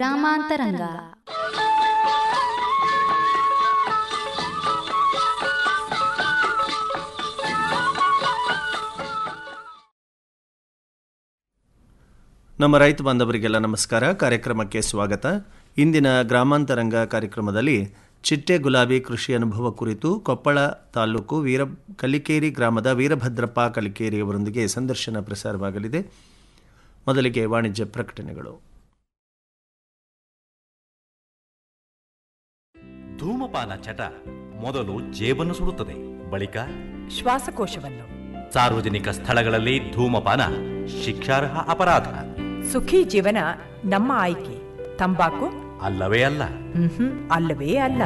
ಗ್ರಾಮಾಂತರಂಗ ನಮ್ಮ ರೈತ ಬಾಂಧವರಿಗೆಲ್ಲ ನಮಸ್ಕಾರ ಕಾರ್ಯಕ್ರಮಕ್ಕೆ ಸ್ವಾಗತ ಇಂದಿನ ಗ್ರಾಮಾಂತರಂಗ ಕಾರ್ಯಕ್ರಮದಲ್ಲಿ ಚಿಟ್ಟೆ ಗುಲಾಬಿ ಕೃಷಿ ಅನುಭವ ಕುರಿತು ಕೊಪ್ಪಳ ತಾಲೂಕು ವೀರ ಕಲಿಕೇರಿ ಗ್ರಾಮದ ವೀರಭದ್ರಪ್ಪ ಕಲಿಕೇರಿಯವರೊಂದಿಗೆ ಸಂದರ್ಶನ ಪ್ರಸಾರವಾಗಲಿದೆ ಮೊದಲಿಗೆ ವಾಣಿಜ್ಯ ಪ್ರಕಟಣೆಗಳು ಧೂಮಪಾನ ಚಟ ಮೊದಲು ಜೇಬನ್ನು ಸುಡುತ್ತದೆ ಬಳಿಕ ಶ್ವಾಸಕೋಶವನ್ನು ಸಾರ್ವಜನಿಕ ಸ್ಥಳಗಳಲ್ಲಿ ಧೂಮಪಾನ ಶಿಕ್ಷಾರ್ಹ ಅಪರಾಧ ಸುಖಿ ಜೀವನ ನಮ್ಮ ಆಯ್ಕೆ ತಂಬಾಕು ಅಲ್ಲವೇ ಅಲ್ಲ ಮ್ಹೂ, ಅಲ್ಲವೇ ಅಲ್ಲ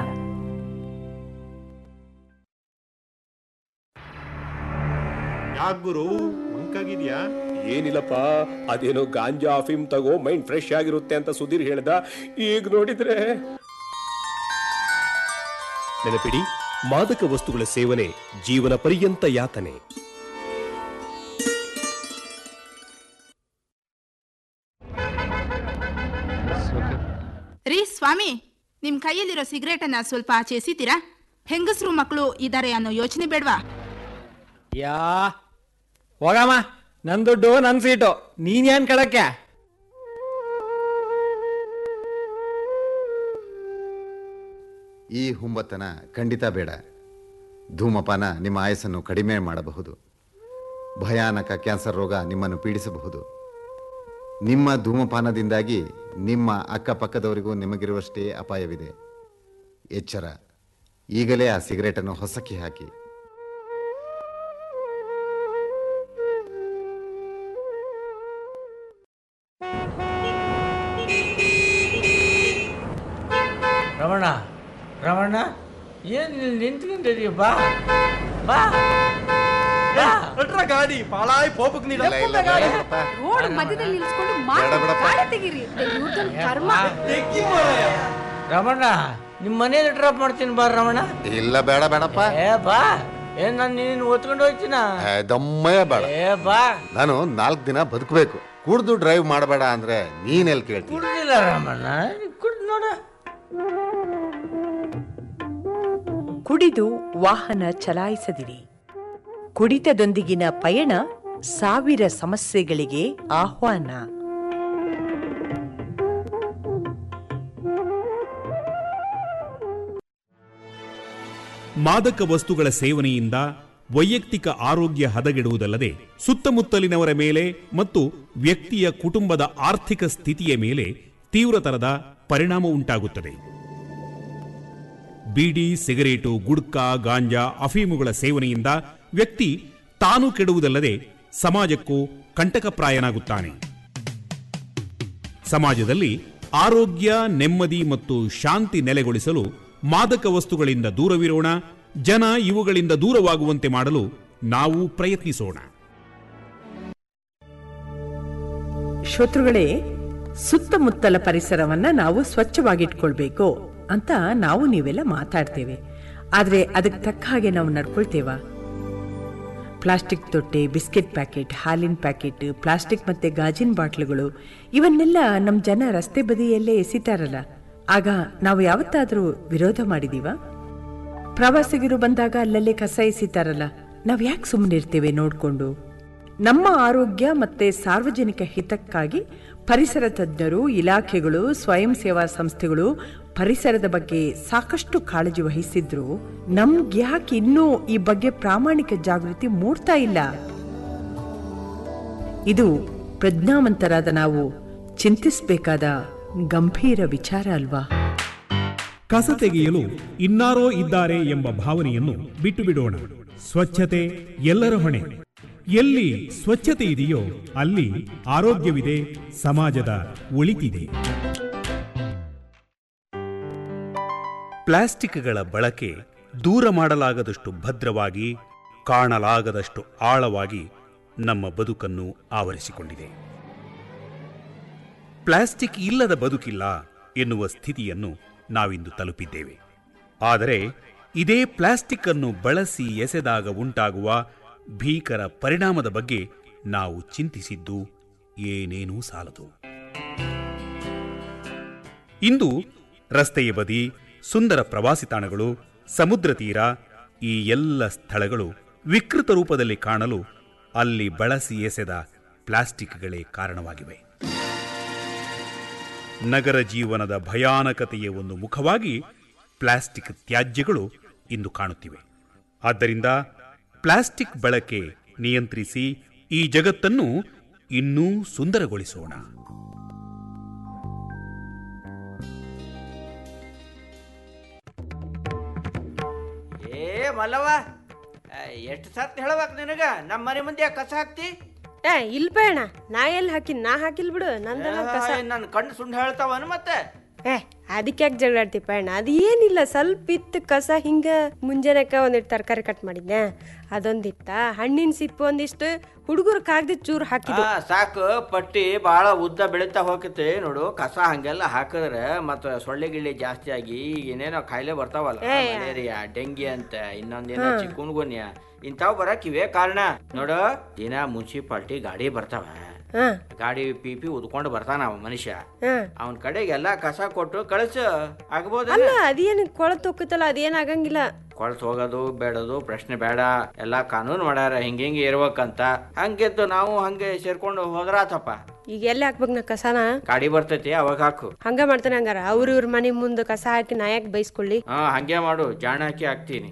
ಯಾಕ್ ಗುರು ಮಂಕಾಗಿದ್ಯಾ ಏನಿಲ್ಲಪ್ಪ ಅದೇನೋ ಗಾಂಜಾ ಅಫೀಮ್ ತಗೋ ಮೈಂಡ್ ಫ್ರೆಶ್ ಆಗಿರುತ್ತೆ ಅಂತ ಸುಧೀರ್ ಹೇಳ್ದ ಈಗ ನೋಡಿದ್ರೆ ನೆನಪಿಡಿ ಮಾದಕ ವಸ್ತುಗಳ ಸೇವನೆ ಜೀವನ ಪರ್ಯಂತ ಯಾತನೆ ರೀ ಸ್ವಾಮಿ ನಿಮ್ ಕೈಯಲ್ಲಿರೋ ಸಿಗರೇಟ್ ಅನ್ನ ಸ್ವಲ್ಪ ಆಚೆ ಎಸಿತೀರಾ ಹೆಂಗಸರು ಮಕ್ಕಳು ಇದಾರೆ ಅನ್ನೋ ಯೋಚನೆ ಬೇಡ್ವಾ ಯಾ ಹೋಗಮ್ಮ ನನ್ ದುಡ್ಡು ನನ್ ಸೀಟು ನೀನ್ ಕಳಕ್ಕೆ ಈ ಹುಂಬತನ ಖಂಡಿತ ಬೇಡ ಧೂಮಪಾನ ನಿಮ್ಮ ಆಯಸ್ಸನ್ನು ಕಡಿಮೆ ಮಾಡಬಹುದು ಭಯಾನಕ ಕ್ಯಾನ್ಸರ್ ರೋಗ ನಿಮ್ಮನ್ನು ಪೀಡಿಸಬಹುದು ನಿಮ್ಮ ಧೂಮಪಾನದಿಂದಾಗಿ ನಿಮ್ಮ ಅಕ್ಕಪಕ್ಕದವರಿಗೂ ನಿಮಗಿರುವಷ್ಟೇ ಅಪಾಯವಿದೆ ಎಚ್ಚರ ಈಗಲೇ ಆ ಸಿಗರೇಟನ್ನು ಹೊಸಕ್ಕೆ ಹಾಕಿ ರಮಣ ರಮಣ ಏನ್ ಇಲ್ಲಿ ನಿಂತ್ಕೊಂಡಿದೀಯ ಬಾ ಬಾ ಗಾಡಿ ಪಾಳಾಯ್ ಪೋಪಕ್ ನೀಡ ರೋಡ್ ಮಧ್ಯದಲ್ಲಿ ನಿಲ್ಸ್ಕೊಂಡು ಬೇಡ ಬಿಡಪ್ಪ. ಗಾಡಿ ತೆಗೀರಿ ಇವ್ರ್ದೊಂದ್ ಕರ್ಮ ರಮಣ ನಿಮ್ ಮನೇಲಿ ಡ್ರಾಪ್ ಮಾಡ್ತೀನಿ ಬಾ ರಮಣ ಇಲ್ಲ ಬೇಡ ಬೇಡಪ್ಪ ಏ ಬಾ ಏನ್ ನಾನು ನೀನು ಓದ್ಕೊಂಡು ಹೋಗ್ತೀನ ಏ, ದಮ್ಮಯ್ಯ ಬೇಡ ಏ ಬಾ ನಾನು ನಾಲ್ಕು ದಿನ ಬದುಕಬೇಕು ಕುಡ್ದು ಡ್ರೈವ್ ಮಾಡಬೇಡ ಅಂದ್ರೆ ನೀನೆಲ್ಲಿ ಕೇಳ್ತೀನಿ ಕುಡ್ದಿಲ್ಲ ರಮಣ ಕುಡ್ದು ನೋಡ ಕುಡಿದು ವಾಹನ ಚಲಾಯಿಸದಿರಿ ಕುಡಿತದೊಂದಿಗಿನ ಪಯಣ ಸಾವಿರ ಸಮಸ್ಯೆಗಳಿಗೆ ಆಹ್ವಾನ ಮಾದಕ ವಸ್ತುಗಳ ಸೇವನೆಯಿಂದ ವೈಯಕ್ತಿಕ ಆರೋಗ್ಯ ಹದಗೆಡುವುದಲ್ಲದೆ ಸುತ್ತಮುತ್ತಲಿನವರ ಮೇಲೆ ಮತ್ತು ವ್ಯಕ್ತಿಯ ಕುಟುಂಬದ ಆರ್ಥಿಕ ಸ್ಥಿತಿಯ ಮೇಲೆ ತೀವ್ರತರದ ಪರಿಣಾಮ ಉಂಟಾಗುತ್ತದೆ ಬೀಡಿ ಸಿಗರೇಟು ಗುಡ್ಕಾ ಗಾಂಜಾ ಅಫೀಮುಗಳ ಸೇವನೆಯಿಂದ ವ್ಯಕ್ತಿ ತಾನು ಕೆಡುವುದಲ್ಲದೆ ಸಮಾಜಕ್ಕೂ ಕಂಟಕಪ್ರಾಯನಾಗುತ್ತಾನೆ ಸಮಾಜದಲ್ಲಿ ಆರೋಗ್ಯ ನೆಮ್ಮದಿ ಮತ್ತು ಶಾಂತಿ ನೆಲೆಗೊಳಿಸಲು ಮಾದಕ ವಸ್ತುಗಳಿಂದ ದೂರವಿರೋಣ ಜನ ಇವುಗಳಿಂದ ದೂರವಾಗುವಂತೆ ಮಾಡಲು ನಾವು ಪ್ರಯತ್ನಿಸೋಣ ಶ್ರೋತೃಗಳೇ ಸುತ್ತಮುತ್ತಲ ಪರಿಸರವನ್ನ ನಾವು ಸ್ವಚ್ಛವಾಗಿಟ್ಕೊಳ್ಬೇಕು ಅಂತ ನಾವು ನೀವೆಲ್ಲ ಮಾತಾಡ್ತೇವೆ ಆದ್ರೆ ಅದಕ್ಕೆ ತಕ್ಕ ಹಾಗೆ ನಾವು ನಡ್ಕೊಳ್ತೇವಾ ಪ್ಲಾಸ್ಟಿಕ್ ತೊಟ್ಟೆ ಬಿಸ್ಕೆಟ್ ಪ್ಯಾಕೆಟ್ ಹಾಲಿನ ಪ್ಯಾಕೆಟ್ ಪ್ಲಾಸ್ಟಿಕ್ ಮತ್ತೆ ಗಾಜಿನ ಬಾಟ್ಲುಗಳು ಇವನ್ನೆಲ್ಲ ನಮ್ಮ ಜನ ರಸ್ತೆ ಬದಿಯಲ್ಲೇ ಎಸಿತಾರಲ್ಲ ಆಗ ನಾವು ಯಾವತ್ತಾದ್ರೂ ವಿರೋಧ ಮಾಡಿದೀವಾ ಪ್ರವಾಸಿಗರು ಬಂದಾಗ ಅಲ್ಲಲ್ಲೇ ಕಸ ಎಸಿತಾರಲ್ಲ ನಾವ್ ಯಾಕೆ ಸುಮ್ಮನಿರ್ತೇವೆ ನೋಡ್ಕೊಂಡು ನಮ್ಮ ಆರೋಗ್ಯ ಮತ್ತೆ ಸಾರ್ವಜನಿಕ ಹಿತಕ್ಕಾಗಿ ಪರಿಸರ ತಜ್ಞರು ಇಲಾಖೆಗಳು ಸ್ವಯಂ ಸೇವಾ ಸಂಸ್ಥೆಗಳು ಪರಿಸರದ ಬಗ್ಗೆ ಸಾಕಷ್ಟು ಕಾಳಜಿ ವಹಿಸಿದ್ರು ನಮ್ಗೆ ಯಾಕೆ ಇನ್ನೂ ಈ ಬಗ್ಗೆ ಪ್ರಾಮಾಣಿಕ ಜಾಗೃತಿ ಮೂಡ್ತಾ ಇಲ್ಲ ಇದು ಪ್ರಜ್ಞಾವಂತರಾದ ನಾವು ಚಿಂತಿಸಬೇಕಾದ ಗಂಭೀರ ವಿಚಾರ ಅಲ್ವಾ ಕಸ ತೆಗೆಯಲು ಇನ್ನಾರೋ ಇದ್ದಾರೆ ಎಂಬ ಭಾವನೆಯನ್ನು ಬಿಟ್ಟು ಬಿಡೋಣ ಸ್ವಚ್ಛತೆ ಎಲ್ಲರ ಹೊಣೆ ಎಲ್ಲಿ ಸ್ವಚ್ಛತೆ ಇದೆಯೋ ಅಲ್ಲಿ ಆರೋಗ್ಯವಿದೆ ಸಮಾಜದ ಒಳಿತಿದೆ ಪ್ಲಾಸ್ಟಿಕ್ಗಳ ಬಳಕೆ ದೂರ ಮಾಡಲಾಗದಷ್ಟು ಭದ್ರವಾಗಿ ಕಾಣಲಾಗದಷ್ಟು ಆಳವಾಗಿ ನಮ್ಮ ಬದುಕನ್ನು ಆವರಿಸಿಕೊಂಡಿದೆ ಪ್ಲಾಸ್ಟಿಕ್ ಇಲ್ಲದ ಬದುಕಿಲ್ಲ ಎನ್ನುವ ಸ್ಥಿತಿಯನ್ನು ನಾವಿಂದು ತಲುಪಿದ್ದೇವೆ ಆದರೆ ಇದೇ ಪ್ಲಾಸ್ಟಿಕ್ ಅನ್ನು ಬಳಸಿ ಎಸೆದಾಗ ಉಂಟಾಗುವ ಭೀಕರ ಪರಿಣಾಮದ ಬಗ್ಗೆ ನಾವು ಚಿಂತಿಸಿದ್ದು ಏನೇನೂ ಸಾಲದು ಇಂದು ರಸ್ತೆಯ ಬದಿ ಸುಂದರ ಪ್ರವಾಸಿ ತಾಣಗಳು ಸಮುದ್ರ ತೀರ ಈ ಎಲ್ಲ ಸ್ಥಳಗಳು ವಿಕೃತ ರೂಪದಲ್ಲಿ ಕಾಣಲು ಅಲ್ಲಿ ಬಳಸಿ ಎಸೆದ ಪ್ಲಾಸ್ಟಿಕ್ಗಳೇ ಕಾರಣವಾಗಿವೆ ನಗರ ಜೀವನದ ಭಯಾನಕತೆಯ ಒಂದು ಮುಖವಾಗಿ ಪ್ಲಾಸ್ಟಿಕ್ ತ್ಯಾಜ್ಯಗಳು ಇಂದು ಕಾಣುತ್ತಿವೆ ಆದ್ದರಿಂದ ಪ್ಲಾಸ್ಟಿಕ್ ಬಳಕೆ ನಿಯಂತ್ರಿಸಿ ಈ ಜಗತ್ತನ್ನು ಇನ್ನೂ ಸುಂದರಗೊಳಿಸೋಣ ಏ ಮಲ್ಲವ ಎಷ್ಟು ಸತ್ ಹೇಳಬೇಕು ನಿನಗ ನಮ್ಮ ಮನೆ ಮುಂದೆ ಕಸ ಹಾಕ್ತಿ ಏ ಇಲ್ ಬೇಡ ನಾ ಎಲ್ಲಿ ಹಾಕಿನ್ ನಾ ಹಾಕಿಲ್ ಬಿಡು ನಂದೆಲ್ಲ ಕಸ ನನ್ನ ಕಣ್ಣು ಸುಂಡ್ ಹೇಳ್ತಾವನು ಮತ್ತೆ ಏ ಅದಕ್ಕೆ ಯಾಕೆ ಜಗಳಾಡ್ತಿ ಪಯಣ ಅದು ಏನಿಲ್ಲ ಸ್ವಲ್ಪ ಇತ್ತು ಕಸ ಹಿಂಗ ಮುಂಜಾನೆಕ ಒಂದಿಟ್ಟು ತರಕಾರಿ ಕಟ್ ಮಾಡಿದ್ನೆ ಅದೊಂದಿತ್ತ ಹಣ್ಣಿನ ಸಿಪ್ಪು ಒಂದಿಷ್ಟು ಹುಡುಗರು ಕಾಗ್ದ ಚೂರು ಹಾಕಿದ್ದು ಆ, ಸಾಕು ಪಟ್ಟಿ ಭಾಳ ಉದ್ದ ಬೆಳೀತಾ ಹೋಗತ್ತೆ ನೋಡು ಕಸ ಹಂಗೆಲ್ಲ ಹಾಕಿದ್ರೆ ಮತ್ತೆ ಸೊಳ್ಳೆ ಗಿಳ್ಳೆ ಜಾಸ್ತಿ ಆಗಿ ಏನೇನೋ ಕಾಯಿಲೆ ಬರ್ತಾವಲ್ಲ ಏ. ಮಲೇರಿಯಾ ಡೆಂಗಿ ಅಂತ ಇನ್ನೊಂದೇನೋ ಚಿಕ್ಕುನ್ಗುನ್ಯ ಇಂಥವು ಬರಕಿವೆ ಕಾರಣ ನೋಡು ದಿನ ಮುನ್ಸಿಪಾಲ್ಟಿ ಗಾಡಿ ಬರ್ತಾವ ಹಾ ಗಾಡಿ ಪಿ ಪಿ ಉದ್ಕೊಂಡು ಬರ್ತಾನ ಅವ ಮನುಷ್ಯ ಹಾ ಅವನ ಕಡೆಗೆ ಎಲ್ಲ ಕಸ ಕೊಟ್ಟು ಕಳಿಸು ಆಗ್ಬೋದ ಅಲ್ಲ ಅದೇನು ಕೊಳತ್ ಹೋಗುತ್ತಲ್ಲ ಅದೇನ್ ಆಗಂಗಿಲ್ಲ ಕೊಳ್ತು ಹೋಗೋದು ಬೇಡದು ಪ್ರಶ್ನೆ ಬೇಡ ಎಲ್ಲ ಕಾನೂನು ಮಾಡ್ಯಾರ ಹಿಂಗ ಹಿಂಗೆ ಇರ್ಬೇಕಂತ ಹಂಗೆದ್ದು ನಾವು ಹಂಗೆ ಸೇರ್ಕೊಂಡು ಹೋದ್ರಾತಪ್ಪ ಈಗ ಎಲ್ಲಿ ಹಾಕ್ಬೇಕು ನಾ ಕಸನ ಗಾಡಿ ಬರ್ತೈತಿ ಅವಾಗ ಹಾಕು ಹಂಗ ಮಾಡ್ತಾನೆ ಹಂಗಾರ ಅವ್ರ ಇವ್ರ ಮನೆ ಮುಂದೆ ಕಸ ಹಾಕಿ ನಾ ಯಾಕೆ ಬೈಸ್ಕೊಳ್ಳಿ ಹಾ ಹಂಗೆ ಮಾಡು ಜಾಣ ಹಾಕಿ ಹಾಕ್ತೀನಿ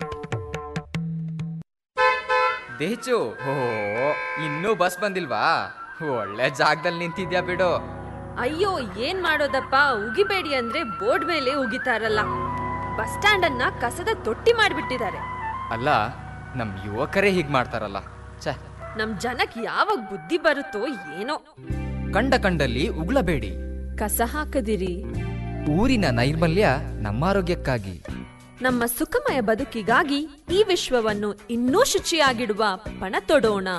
ದೇಚು ಓ ಇನ್ನೂ ಬಸ್ ಬಂದಿಲ್ವಾ ಒಳ್ಳೆ ಜಾಗದಲ್ಲಿ ನಿಂತಿದ್ಯಾ ಬಿಡು ಅಯ್ಯೋ ಏನ್ ಮಾಡೋದಪ್ಪ ಉಗಿಬೇಡಿ ಅಂದ್ರೆ ಬೋರ್ಡ್ ಮೇಲೆ ಉಗಿತಾರಲ್ಲ ಬಸ್ ಸ್ಟ್ಯಾಂಡ್ ಅನ್ನ ಕಸದ ತೊಟ್ಟಿ ಮಾಡ್ಬಿಟ್ಟಿದ್ದಾರೆ ಅಲ್ಲ ನಮ್ ಯುವಕರೇ ಹೀಗ್ ಮಾಡ್ತಾರಲ್ಲ ಛೆ ನಮ್ ಜನಕ್ ಯಾವಾಗ ಬುದ್ಧಿ ಬರುತ್ತೋ ಏನೋ ಕಂಡ ಕಂಡಲ್ಲಿ ಉಗ್ಳಬೇಡಿ ಕಸ ಹಾಕದಿರಿ ಊರಿನ ನೈರ್ಮಲ್ಯ ನಮ್ಮ ಆರೋಗ್ಯಕ್ಕಾಗಿ ನಮ್ಮ ಸುಖಮಯ ಬದುಕಿಗಾಗಿ ಈ ವಿಶ್ವವನ್ನು ಇನ್ನೂ ಶುಚಿಯಾಗಿಡುವ ಪಣ ತೊಡೋಣ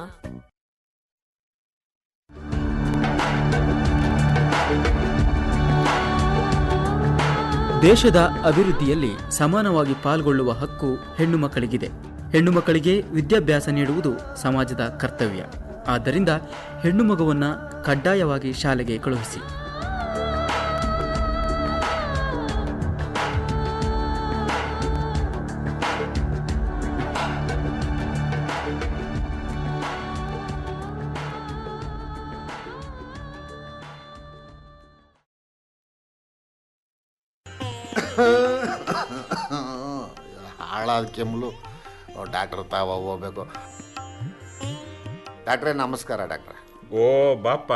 ದೇಶದ ಅಭಿವೃದ್ಧಿಯಲ್ಲಿ ಸಮಾನವಾಗಿ ಪಾಲ್ಗೊಳ್ಳುವ ಹಕ್ಕು ಹೆಣ್ಣು ಮಕ್ಕಳಿಗಿದೆ ಹೆಣ್ಣು ಮಕ್ಕಳಿಗೆ ವಿದ್ಯಾಭ್ಯಾಸ ನೀಡುವುದು ಸಮಾಜದ ಕರ್ತವ್ಯ ಆದ್ದರಿಂದ ಹೆಣ್ಣು ಮಗುವನ್ನ ಕಡ್ಡಾಯವಾಗಿ ಶಾಲೆಗೆ ಕಳುಹಿಸಿ ಹಾಳಾದ ಕೆಮ್ಮಲು ಡಾಕ್ಟ್ರ್ ತಾವ ಹೋಗ್ಬೇಕು ಡಾಕ್ಟ್ರೇ ನಮಸ್ಕಾರ ಡಾಕ್ಟ್ರೆ ಓ ಬಾಪ